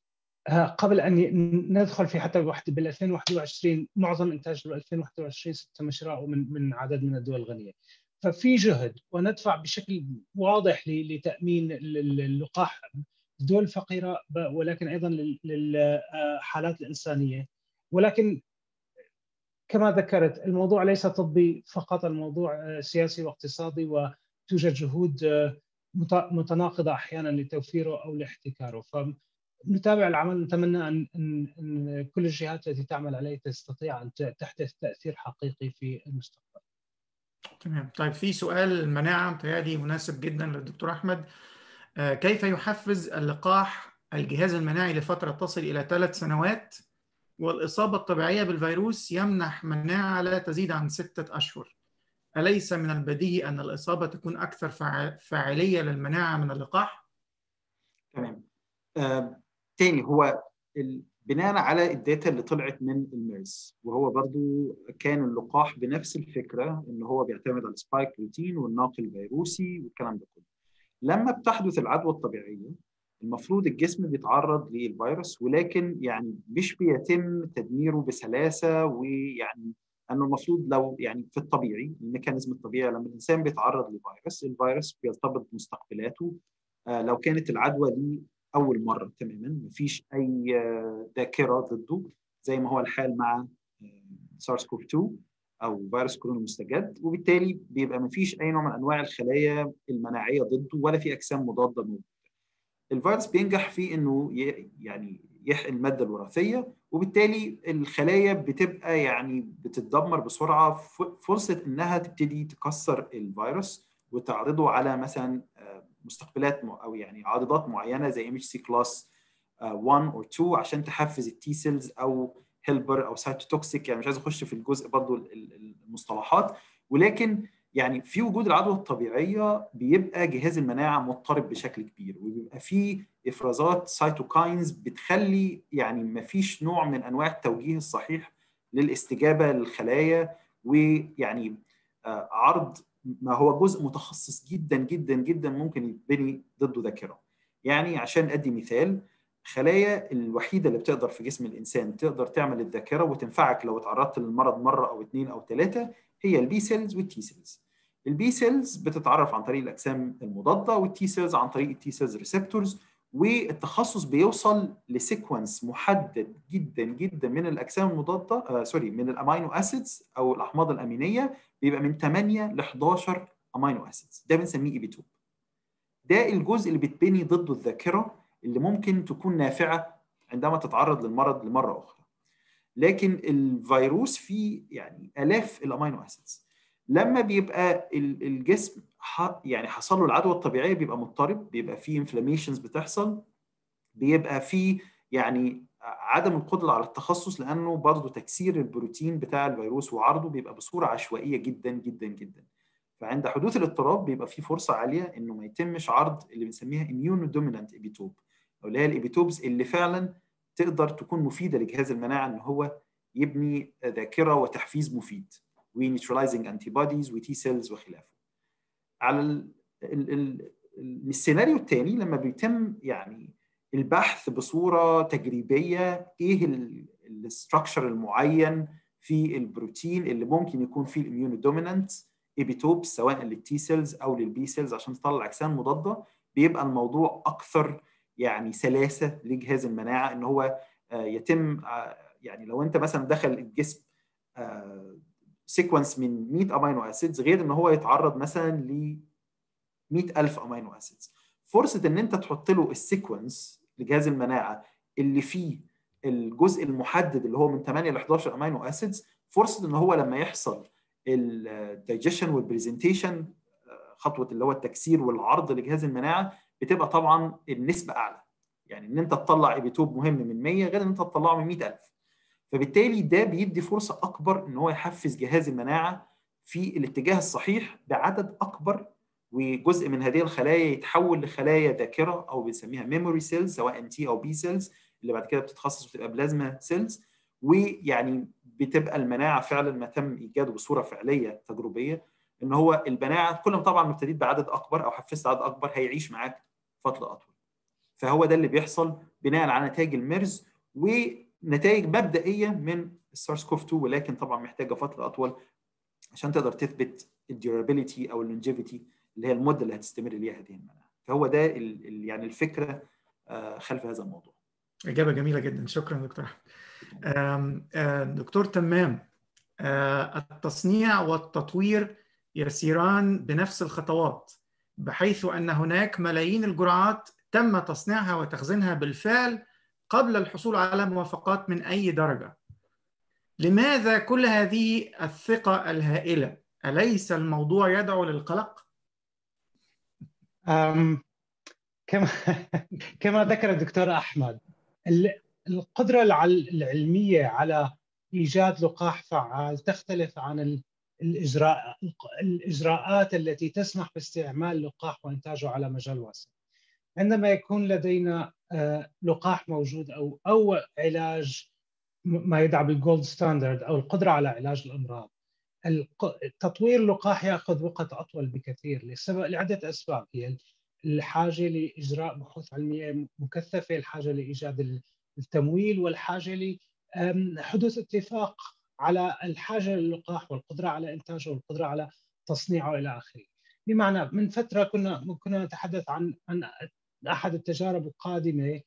S4: قبل ان ندخل في حتى بال 2021 معظم انتاج 2021 تم شراؤه من من عدد من الدول الغنيه. ففي جهد وندفع بشكل واضح لتامين اللقاح الدول الفقيره ولكن ايضا للحالات الانسانيه ولكن كما ذكرت الموضوع ليس طبي فقط الموضوع سياسي واقتصادي وتوجد جهود متناقضه احيانا لتوفيره او لاحتكاره فنتابع العمل نتمنى ان ان كل الجهات التي تعمل عليه تستطيع ان تحدث تاثير حقيقي في المستقبل.
S3: تمام طيب في سؤال المناعه متهيألي مناسب جدا للدكتور احمد كيف يحفز اللقاح الجهاز المناعي لفتره تصل الى ثلاث سنوات والاصابه الطبيعيه بالفيروس يمنح مناعه لا تزيد عن سته اشهر أليس من البديهي أن الإصابة تكون أكثر فاعلية للمناعة من اللقاح؟
S2: تمام. آه، تاني هو بناء على الداتا اللي طلعت من الميرس وهو برضو كان اللقاح بنفس الفكرة إن هو بيعتمد على السبايك بروتين والناقل الفيروسي والكلام ده كله. لما بتحدث العدوى الطبيعية المفروض الجسم بيتعرض للفيروس ولكن يعني مش بيتم تدميره بسلاسة ويعني انه المفروض لو يعني في الطبيعي الميكانيزم الطبيعي لما الانسان بيتعرض لفيروس الفيروس بيرتبط بمستقبلاته آه لو كانت العدوى دي اول مره تماما مفيش اي ذاكره ضده زي ما هو الحال مع سارس كوف 2 او فيروس كورونا المستجد وبالتالي بيبقى مفيش اي نوع من انواع الخلايا المناعيه ضده ولا في اجسام مضاده موجوده. الفيروس بينجح في انه يعني يحقن الماده الوراثيه وبالتالي الخلايا بتبقى يعني بتتدمر بسرعه فرصه انها تبتدي تكسر الفيروس وتعرضه على مثلا مستقبلات او يعني عارضات معينه زي ام اتش سي كلاس 1 او 2 عشان تحفز التي سيلز او هيلبر او سايتوتوكسيك يعني مش عايز اخش في الجزء برضو المصطلحات ولكن يعني في وجود العدوى الطبيعيه بيبقى جهاز المناعه مضطرب بشكل كبير وبيبقى في افرازات سايتوكاينز بتخلي يعني ما فيش نوع من انواع التوجيه الصحيح للاستجابه للخلايا ويعني عرض ما هو جزء متخصص جدا جدا جدا ممكن يتبني ضده ذاكره يعني عشان ادي مثال خلايا الوحيده اللي بتقدر في جسم الانسان تقدر تعمل الذاكره وتنفعك لو اتعرضت للمرض مره او اثنين او ثلاثه هي البي سيلز والتي سيلز البي سيلز بتتعرف عن طريق الاجسام المضاده والتي سيلز عن طريق التي سيلز ريسبتورز والتخصص بيوصل لسيكونس محدد جدا جدا من الاجسام المضاده آه سوري من الامينو اسيدز او الاحماض الامينيه بيبقى من 8 ل 11 امينو اسيدز ده بنسميه ايبيتوب ده الجزء اللي بتبني ضده الذاكره اللي ممكن تكون نافعه عندما تتعرض للمرض لمره اخرى لكن الفيروس فيه يعني الاف الامينو اسيدز لما بيبقى الجسم يعني حصل له العدوى الطبيعيه بيبقى مضطرب بيبقى فيه انفلاميشنز بتحصل بيبقى فيه يعني عدم القدره على التخصص لانه برضه تكسير البروتين بتاع الفيروس وعرضه بيبقى بصوره عشوائيه جدا جدا جدا فعند حدوث الاضطراب بيبقى في فرصه عاليه انه ما يتمش عرض اللي بنسميها اميون دومينانت ايبيتوب او اللي هي الايبيتوبز اللي فعلا تقدر تكون مفيده لجهاز المناعه ان هو يبني ذاكره وتحفيز مفيد ونيوترلايزنج انتي بوديز وتي سيلز وخلافه. على ال ال ال السيناريو الثاني لما بيتم يعني البحث بصوره تجريبيه ايه الاستراكشر المعين في البروتين اللي ممكن يكون فيه الاميون دومينانت ايبيتوب سواء للتي سيلز او للبي سيلز عشان تطلع اجسام مضاده بيبقى الموضوع اكثر يعني سلاسه لجهاز المناعه ان هو يتم يعني لو انت مثلا دخل الجسم سيكونس من 100 امينو اسيدز غير ان هو يتعرض مثلا ل 100000 امينو اسيدز فرصه ان انت تحط له السيكونس لجهاز المناعه اللي فيه الجزء المحدد اللي هو من 8 ل 11 امينو اسيدز فرصه ان هو لما يحصل الدايجيشن والبرزنتيشن خطوه اللي هو التكسير والعرض لجهاز المناعه بتبقى طبعا النسبه اعلى يعني ان انت تطلع ايبيتوب مهم من 100 غير ان انت تطلعه من 100000 فبالتالي ده بيدي فرصه اكبر ان هو يحفز جهاز المناعه في الاتجاه الصحيح بعدد اكبر وجزء من هذه الخلايا يتحول لخلايا ذاكره او بنسميها ميموري سيلز سواء تي او بي سيلز اللي بعد كده بتتخصص وتبقى بلازما سيلز ويعني بتبقى المناعه فعلا ما تم ايجاده بصوره فعليه تجريبيه ان هو المناعه كل ما طبعا ابتديت بعدد اكبر او حفزت عدد اكبر هيعيش معاك فتره اطول. فهو ده اللي بيحصل بناء على نتائج الميرز ونتائج مبدئيه من السارس كوف 2 ولكن طبعا محتاجه فتره اطول عشان تقدر تثبت الديورابيلتي او اللونجيفيتي اللي هي المده اللي هتستمر ليها هذه المناعه. فهو ده ال ال يعني الفكره خلف هذا الموضوع.
S3: اجابه جميله جدا شكرا دكتور احمد. دكتور تمام التصنيع والتطوير يسيران بنفس الخطوات بحيث ان هناك ملايين الجرعات تم تصنيعها وتخزينها بالفعل قبل الحصول على موافقات من اي درجه. لماذا كل هذه الثقه الهائله؟ اليس الموضوع يدعو للقلق؟
S4: أم كما كما ذكر الدكتور احمد القدره العلميه على ايجاد لقاح فعال تختلف عن الاجراء الاجراءات التي تسمح باستعمال لقاح وانتاجه على مجال واسع. عندما يكون لدينا لقاح موجود او او علاج ما يدعى بالجولد ستاندرد او القدره على علاج الامراض. تطوير اللقاح ياخذ وقت اطول بكثير لسبب لعده اسباب هي الحاجه لاجراء بحوث علميه مكثفه، الحاجه لايجاد التمويل والحاجه لحدوث اتفاق على الحاجه للقاح والقدره على انتاجه والقدره على تصنيعه الى اخره. بمعنى من فتره كنا كنا نتحدث عن عن احد التجارب القادمه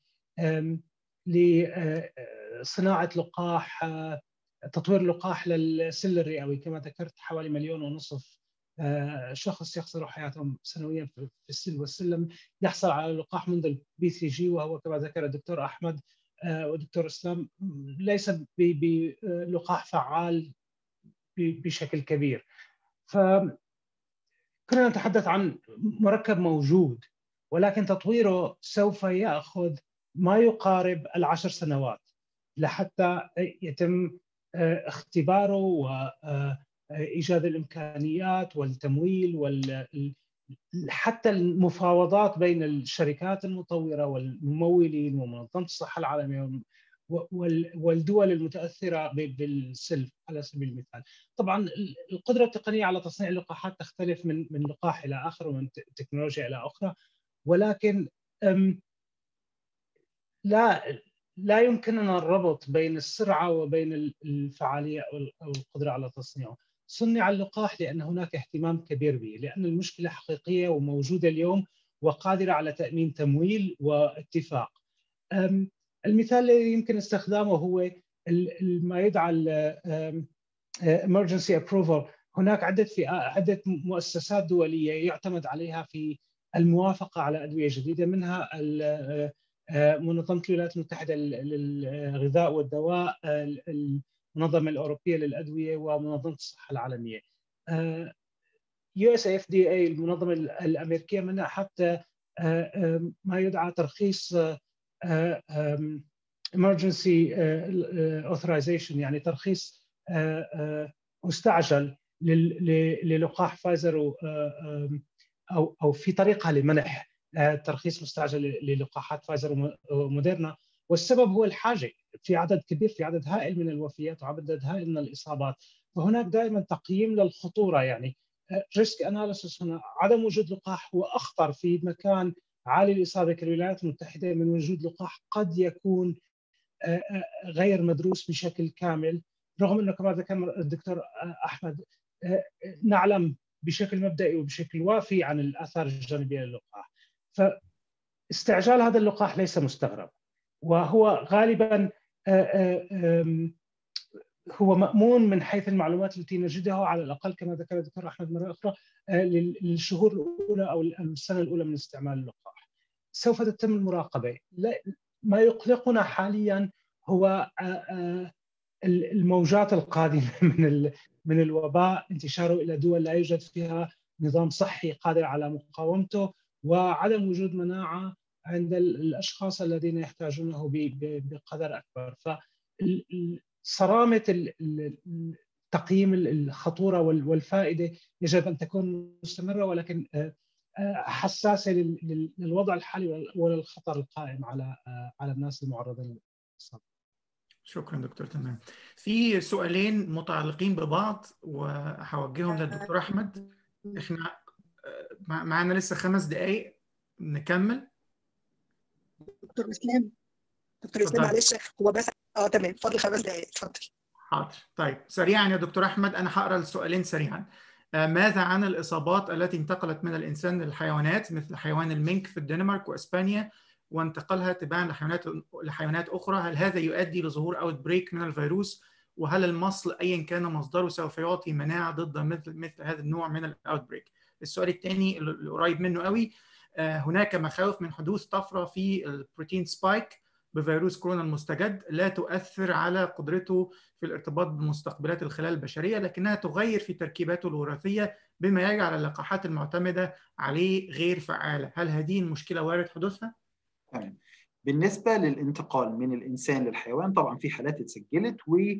S4: لصناعه لقاح تطوير لقاح للسل الرئوي كما ذكرت حوالي مليون ونصف شخص يخسروا حياتهم سنويا في السل والسلم يحصل على لقاح منذ البي سي جي وهو كما ذكر الدكتور احمد والدكتور اسلام ليس بلقاح فعال بشكل كبير ف كنا نتحدث عن مركب موجود ولكن تطويره سوف ياخذ ما يقارب العشر سنوات لحتى يتم اختباره وايجاد الامكانيات والتمويل وال حتى المفاوضات بين الشركات المطوره والممولين ومنظمه الصحه العالميه والدول المتاثره بالسلف على سبيل المثال. طبعا القدره التقنيه على تصنيع اللقاحات تختلف من من لقاح الى اخر ومن تكنولوجيا الى اخرى ولكن لا لا يمكننا الربط بين السرعه وبين الفعاليه او القدره على تصنيعه. صنع اللقاح لان هناك اهتمام كبير به، لان المشكله حقيقيه وموجوده اليوم وقادره على تامين تمويل واتفاق. المثال الذي يمكن استخدامه هو ما يدعى emergency approval هناك عده في عده مؤسسات دوليه يعتمد عليها في الموافقه على ادويه جديده منها منظمه الولايات المتحده للغذاء والدواء المنظمه الاوروبيه للادويه ومنظمه الصحه العالميه يو اس اف دي اي المنظمه الامريكيه منها حتى ما يدعى ترخيص emergency authorization يعني ترخيص مستعجل للقاح فايزر او او في طريقها لمنح ترخيص مستعجل للقاحات فايزر وموديرنا والسبب هو الحاجه في عدد كبير في عدد هائل من الوفيات وعدد هائل من الاصابات فهناك دائما تقييم للخطوره يعني ريسك اناليسيس هنا عدم وجود لقاح هو اخطر في مكان عالي الاصابه كالولايات المتحده من وجود لقاح قد يكون غير مدروس بشكل كامل رغم انه كما ذكر الدكتور احمد نعلم بشكل مبدئي وبشكل وافي عن الاثار الجانبيه للقاح فاستعجال هذا اللقاح ليس مستغرب وهو غالبا هو مأمون من حيث المعلومات التي نجدها على الأقل كما ذكر الدكتور أحمد مرة أخرى للشهور الأولى أو السنة الأولى من استعمال اللقاح سوف تتم المراقبة ما يقلقنا حاليا هو الموجات القادمة من من الوباء انتشاره إلى دول لا يوجد فيها نظام صحي قادر على مقاومته وعدم وجود مناعة عند الأشخاص الذين يحتاجونه بقدر أكبر ف صرامه تقييم الخطوره والفائده يجب ان تكون مستمره ولكن حساسه للوضع الحالي وللخطر القائم على على الناس المعرضين للاصابه.
S3: شكرا دكتور تمام. في سؤالين متعلقين ببعض وهوجههم للدكتور احمد. احنا معانا لسه خمس دقائق نكمل.
S1: دكتور اسلام دكتور اسلام معلش هو بس اه تمام فاضل خمس دقائق اتفضل
S3: حاضر طيب سريعا يا دكتور احمد انا هقرا السؤالين سريعا ماذا عن الاصابات التي انتقلت من الانسان للحيوانات مثل حيوان المنك في الدنمارك واسبانيا وانتقلها تباعا لحيوانات لحيوانات اخرى هل هذا يؤدي لظهور اوت بريك من الفيروس وهل المصل ايا كان مصدره سوف يعطي مناعه ضد مثل مثل هذا النوع من الاوت بريك السؤال الثاني اللي قريب منه قوي هناك مخاوف من حدوث طفره في البروتين سبايك بفيروس كورونا المستجد لا تؤثر على قدرته في الارتباط بمستقبلات الخلايا البشريه لكنها تغير في تركيباته الوراثيه بما يجعل اللقاحات المعتمده عليه غير فعاله، هل هذه المشكله وارد حدوثها؟
S2: تمام. بالنسبه للانتقال من الانسان للحيوان طبعا في حالات اتسجلت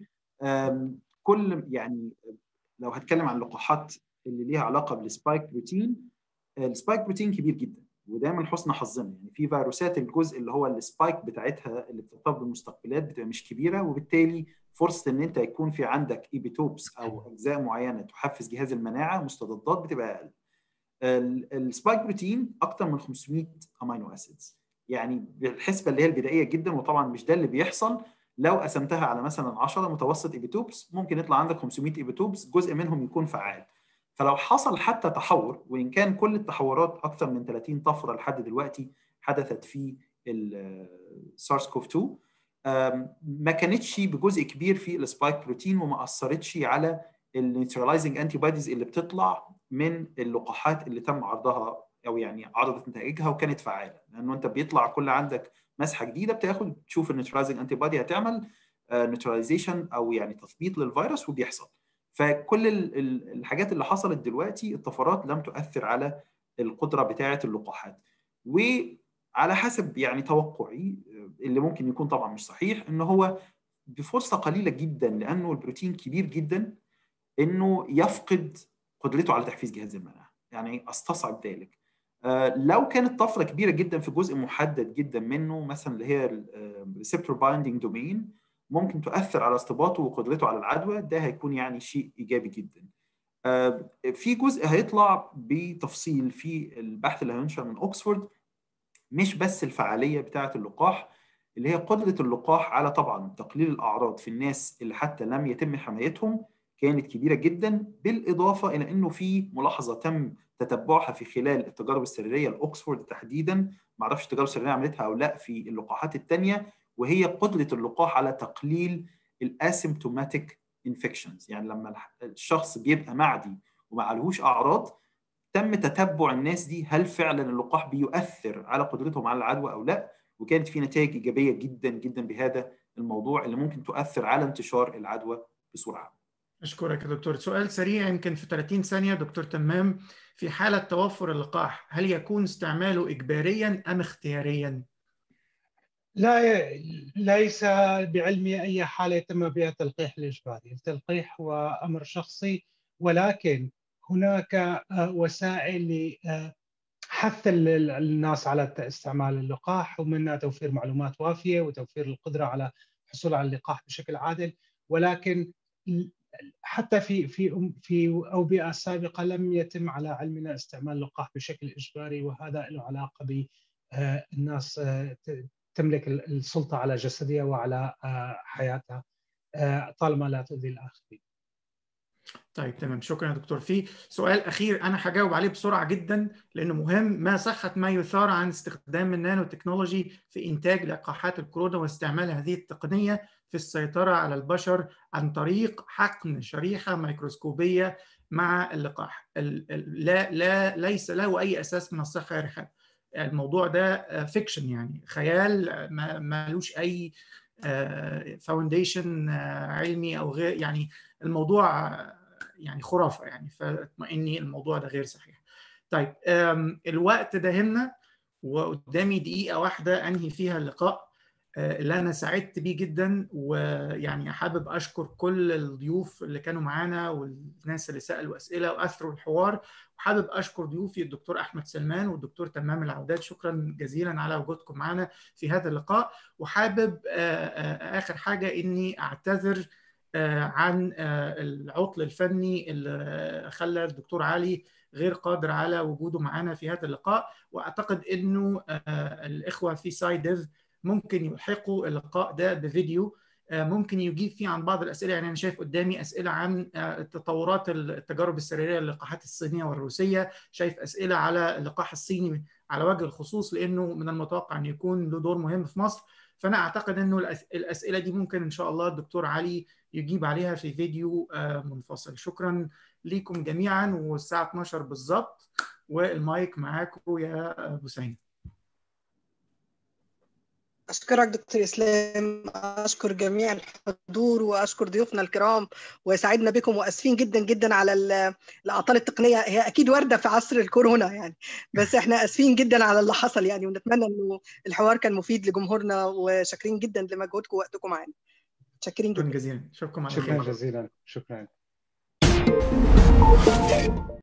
S2: وكل يعني لو هتكلم عن اللقاحات اللي ليها علاقه بالسبايك بروتين السبايك بروتين كبير جدا وده من حسن حظنا يعني في فيروسات الجزء اللي هو السبايك بتاعتها اللي بترتبط بالمستقبلات بتبقى مش كبيره وبالتالي فرصه ان انت يكون في عندك ايبيتوبس او اجزاء معينه تحفز جهاز المناعه مستضدات بتبقى اقل. السبايك بروتين اكتر من 500 امينو اسيدز يعني بالحسبه اللي هي البدائيه جدا وطبعا مش ده اللي بيحصل لو قسمتها على مثلا 10 متوسط ايبيتوبس ممكن يطلع عندك 500 ايبيتوبس جزء منهم يكون فعال. فلو حصل حتى تحور وان كان كل التحورات اكثر من 30 طفره لحد دلوقتي حدثت في السارس كوف 2 ما كانتش بجزء كبير في السبايك بروتين وما اثرتش على النيوتراليزنج انتي بوديز اللي بتطلع من اللقاحات اللي تم عرضها او يعني عرضت نتائجها وكانت فعاله لانه انت بيطلع كل عندك مسحه جديده بتاخد تشوف النيوتراليزنج انتي بودي هتعمل نيوتراليزيشن او يعني تثبيط للفيروس وبيحصل فكل الحاجات اللي حصلت دلوقتي الطفرات لم تؤثر على القدره بتاعه اللقاحات وعلى حسب يعني توقعي اللي ممكن يكون طبعا مش صحيح ان هو بفرصه قليله جدا لانه البروتين كبير جدا انه يفقد قدرته على تحفيز جهاز المناعه يعني استصعب ذلك لو كانت طفره كبيره جدا في جزء محدد جدا منه مثلا اللي هي الريسبتور بايندينج دومين ممكن تؤثر على استباطه وقدرته على العدوى ده هيكون يعني شيء ايجابي جدا في جزء هيطلع بتفصيل في البحث اللي هينشر من اوكسفورد مش بس الفعاليه بتاعه اللقاح اللي هي قدره اللقاح على طبعا تقليل الاعراض في الناس اللي حتى لم يتم حمايتهم كانت كبيره جدا بالاضافه الى انه في ملاحظه تم تتبعها في خلال التجارب السريريه الاوكسفورد تحديدا ما اعرفش التجارب السريريه عملتها او لا في اللقاحات الثانيه وهي قدره اللقاح على تقليل الاسيمتوماتيك انفكشنز يعني لما الشخص بيبقى معدي وما عليهوش اعراض تم تتبع الناس دي هل فعلا اللقاح بيؤثر على قدرتهم على العدوى او لا وكانت في نتائج ايجابيه جدا جدا بهذا الموضوع اللي ممكن تؤثر على انتشار العدوى بصوره عامه.
S3: اشكرك يا دكتور سؤال سريع يمكن في 30 ثانيه دكتور تمام في حاله توفر اللقاح هل يكون استعماله اجباريا ام اختياريا؟
S4: لا ليس بعلمي اي حاله يتم بها التلقيح الاجباري، التلقيح هو امر شخصي ولكن هناك وسائل لحث الناس على استعمال اللقاح ومنها توفير معلومات وافيه وتوفير القدره على الحصول على اللقاح بشكل عادل ولكن حتى في في في اوبئه سابقه لم يتم على علمنا استعمال اللقاح بشكل اجباري وهذا له علاقه بالناس تملك السلطه على جسدها وعلى حياتها طالما لا تؤذي الاخرين.
S3: طيب تمام شكرا يا دكتور في سؤال اخير انا هجاوب عليه بسرعه جدا لانه مهم ما صحه ما يثار عن استخدام النانو تكنولوجي في انتاج لقاحات الكورونا واستعمال هذه التقنيه في السيطره على البشر عن طريق حقن شريحه ميكروسكوبيه مع اللقاح لا لا ليس له اي اساس من الصحه يا رحاب الموضوع ده فيكشن يعني خيال ما ملوش اي فاونديشن علمي او غير يعني الموضوع يعني خرافه يعني فاطمئني الموضوع ده غير صحيح. طيب الوقت داهمنا وقدامي دقيقه واحده انهي فيها اللقاء اللي انا سعدت بيه جدا ويعني حابب اشكر كل الضيوف اللي كانوا معانا والناس اللي سالوا اسئله واثروا الحوار وحابب اشكر ضيوفي الدكتور احمد سلمان والدكتور تمام العودات شكرا جزيلا على وجودكم معنا في هذا اللقاء وحابب اخر حاجه اني اعتذر عن العطل الفني اللي خلى الدكتور علي غير قادر على وجوده معنا في هذا اللقاء واعتقد انه الاخوه في سايديف ممكن يلحقوا اللقاء ده بفيديو ممكن يجيب فيه عن بعض الاسئله يعني انا شايف قدامي اسئله عن تطورات التجارب السريريه للقاحات الصينيه والروسيه شايف اسئله على اللقاح الصيني على وجه الخصوص لانه من المتوقع ان يكون له دور مهم في مصر فانا اعتقد انه الاسئله دي ممكن ان شاء الله الدكتور علي يجيب عليها في فيديو منفصل شكرا لكم جميعا والساعه 12 بالظبط والمايك معاكم يا بوسين
S1: أشكرك دكتور إسلام أشكر جميع الحضور وأشكر ضيوفنا الكرام وسعدنا بكم وأسفين جدا جدا على الأعطال التقنية هي أكيد واردة في عصر الكورونا يعني بس إحنا أسفين جدا على اللي حصل يعني ونتمنى إنه الحوار كان مفيد لجمهورنا وشاكرين جدا لمجهودكم ووقتكم معانا شاكرين جدا
S3: شكرا جزيلا شكرا
S4: شكرا جزيلا شكرا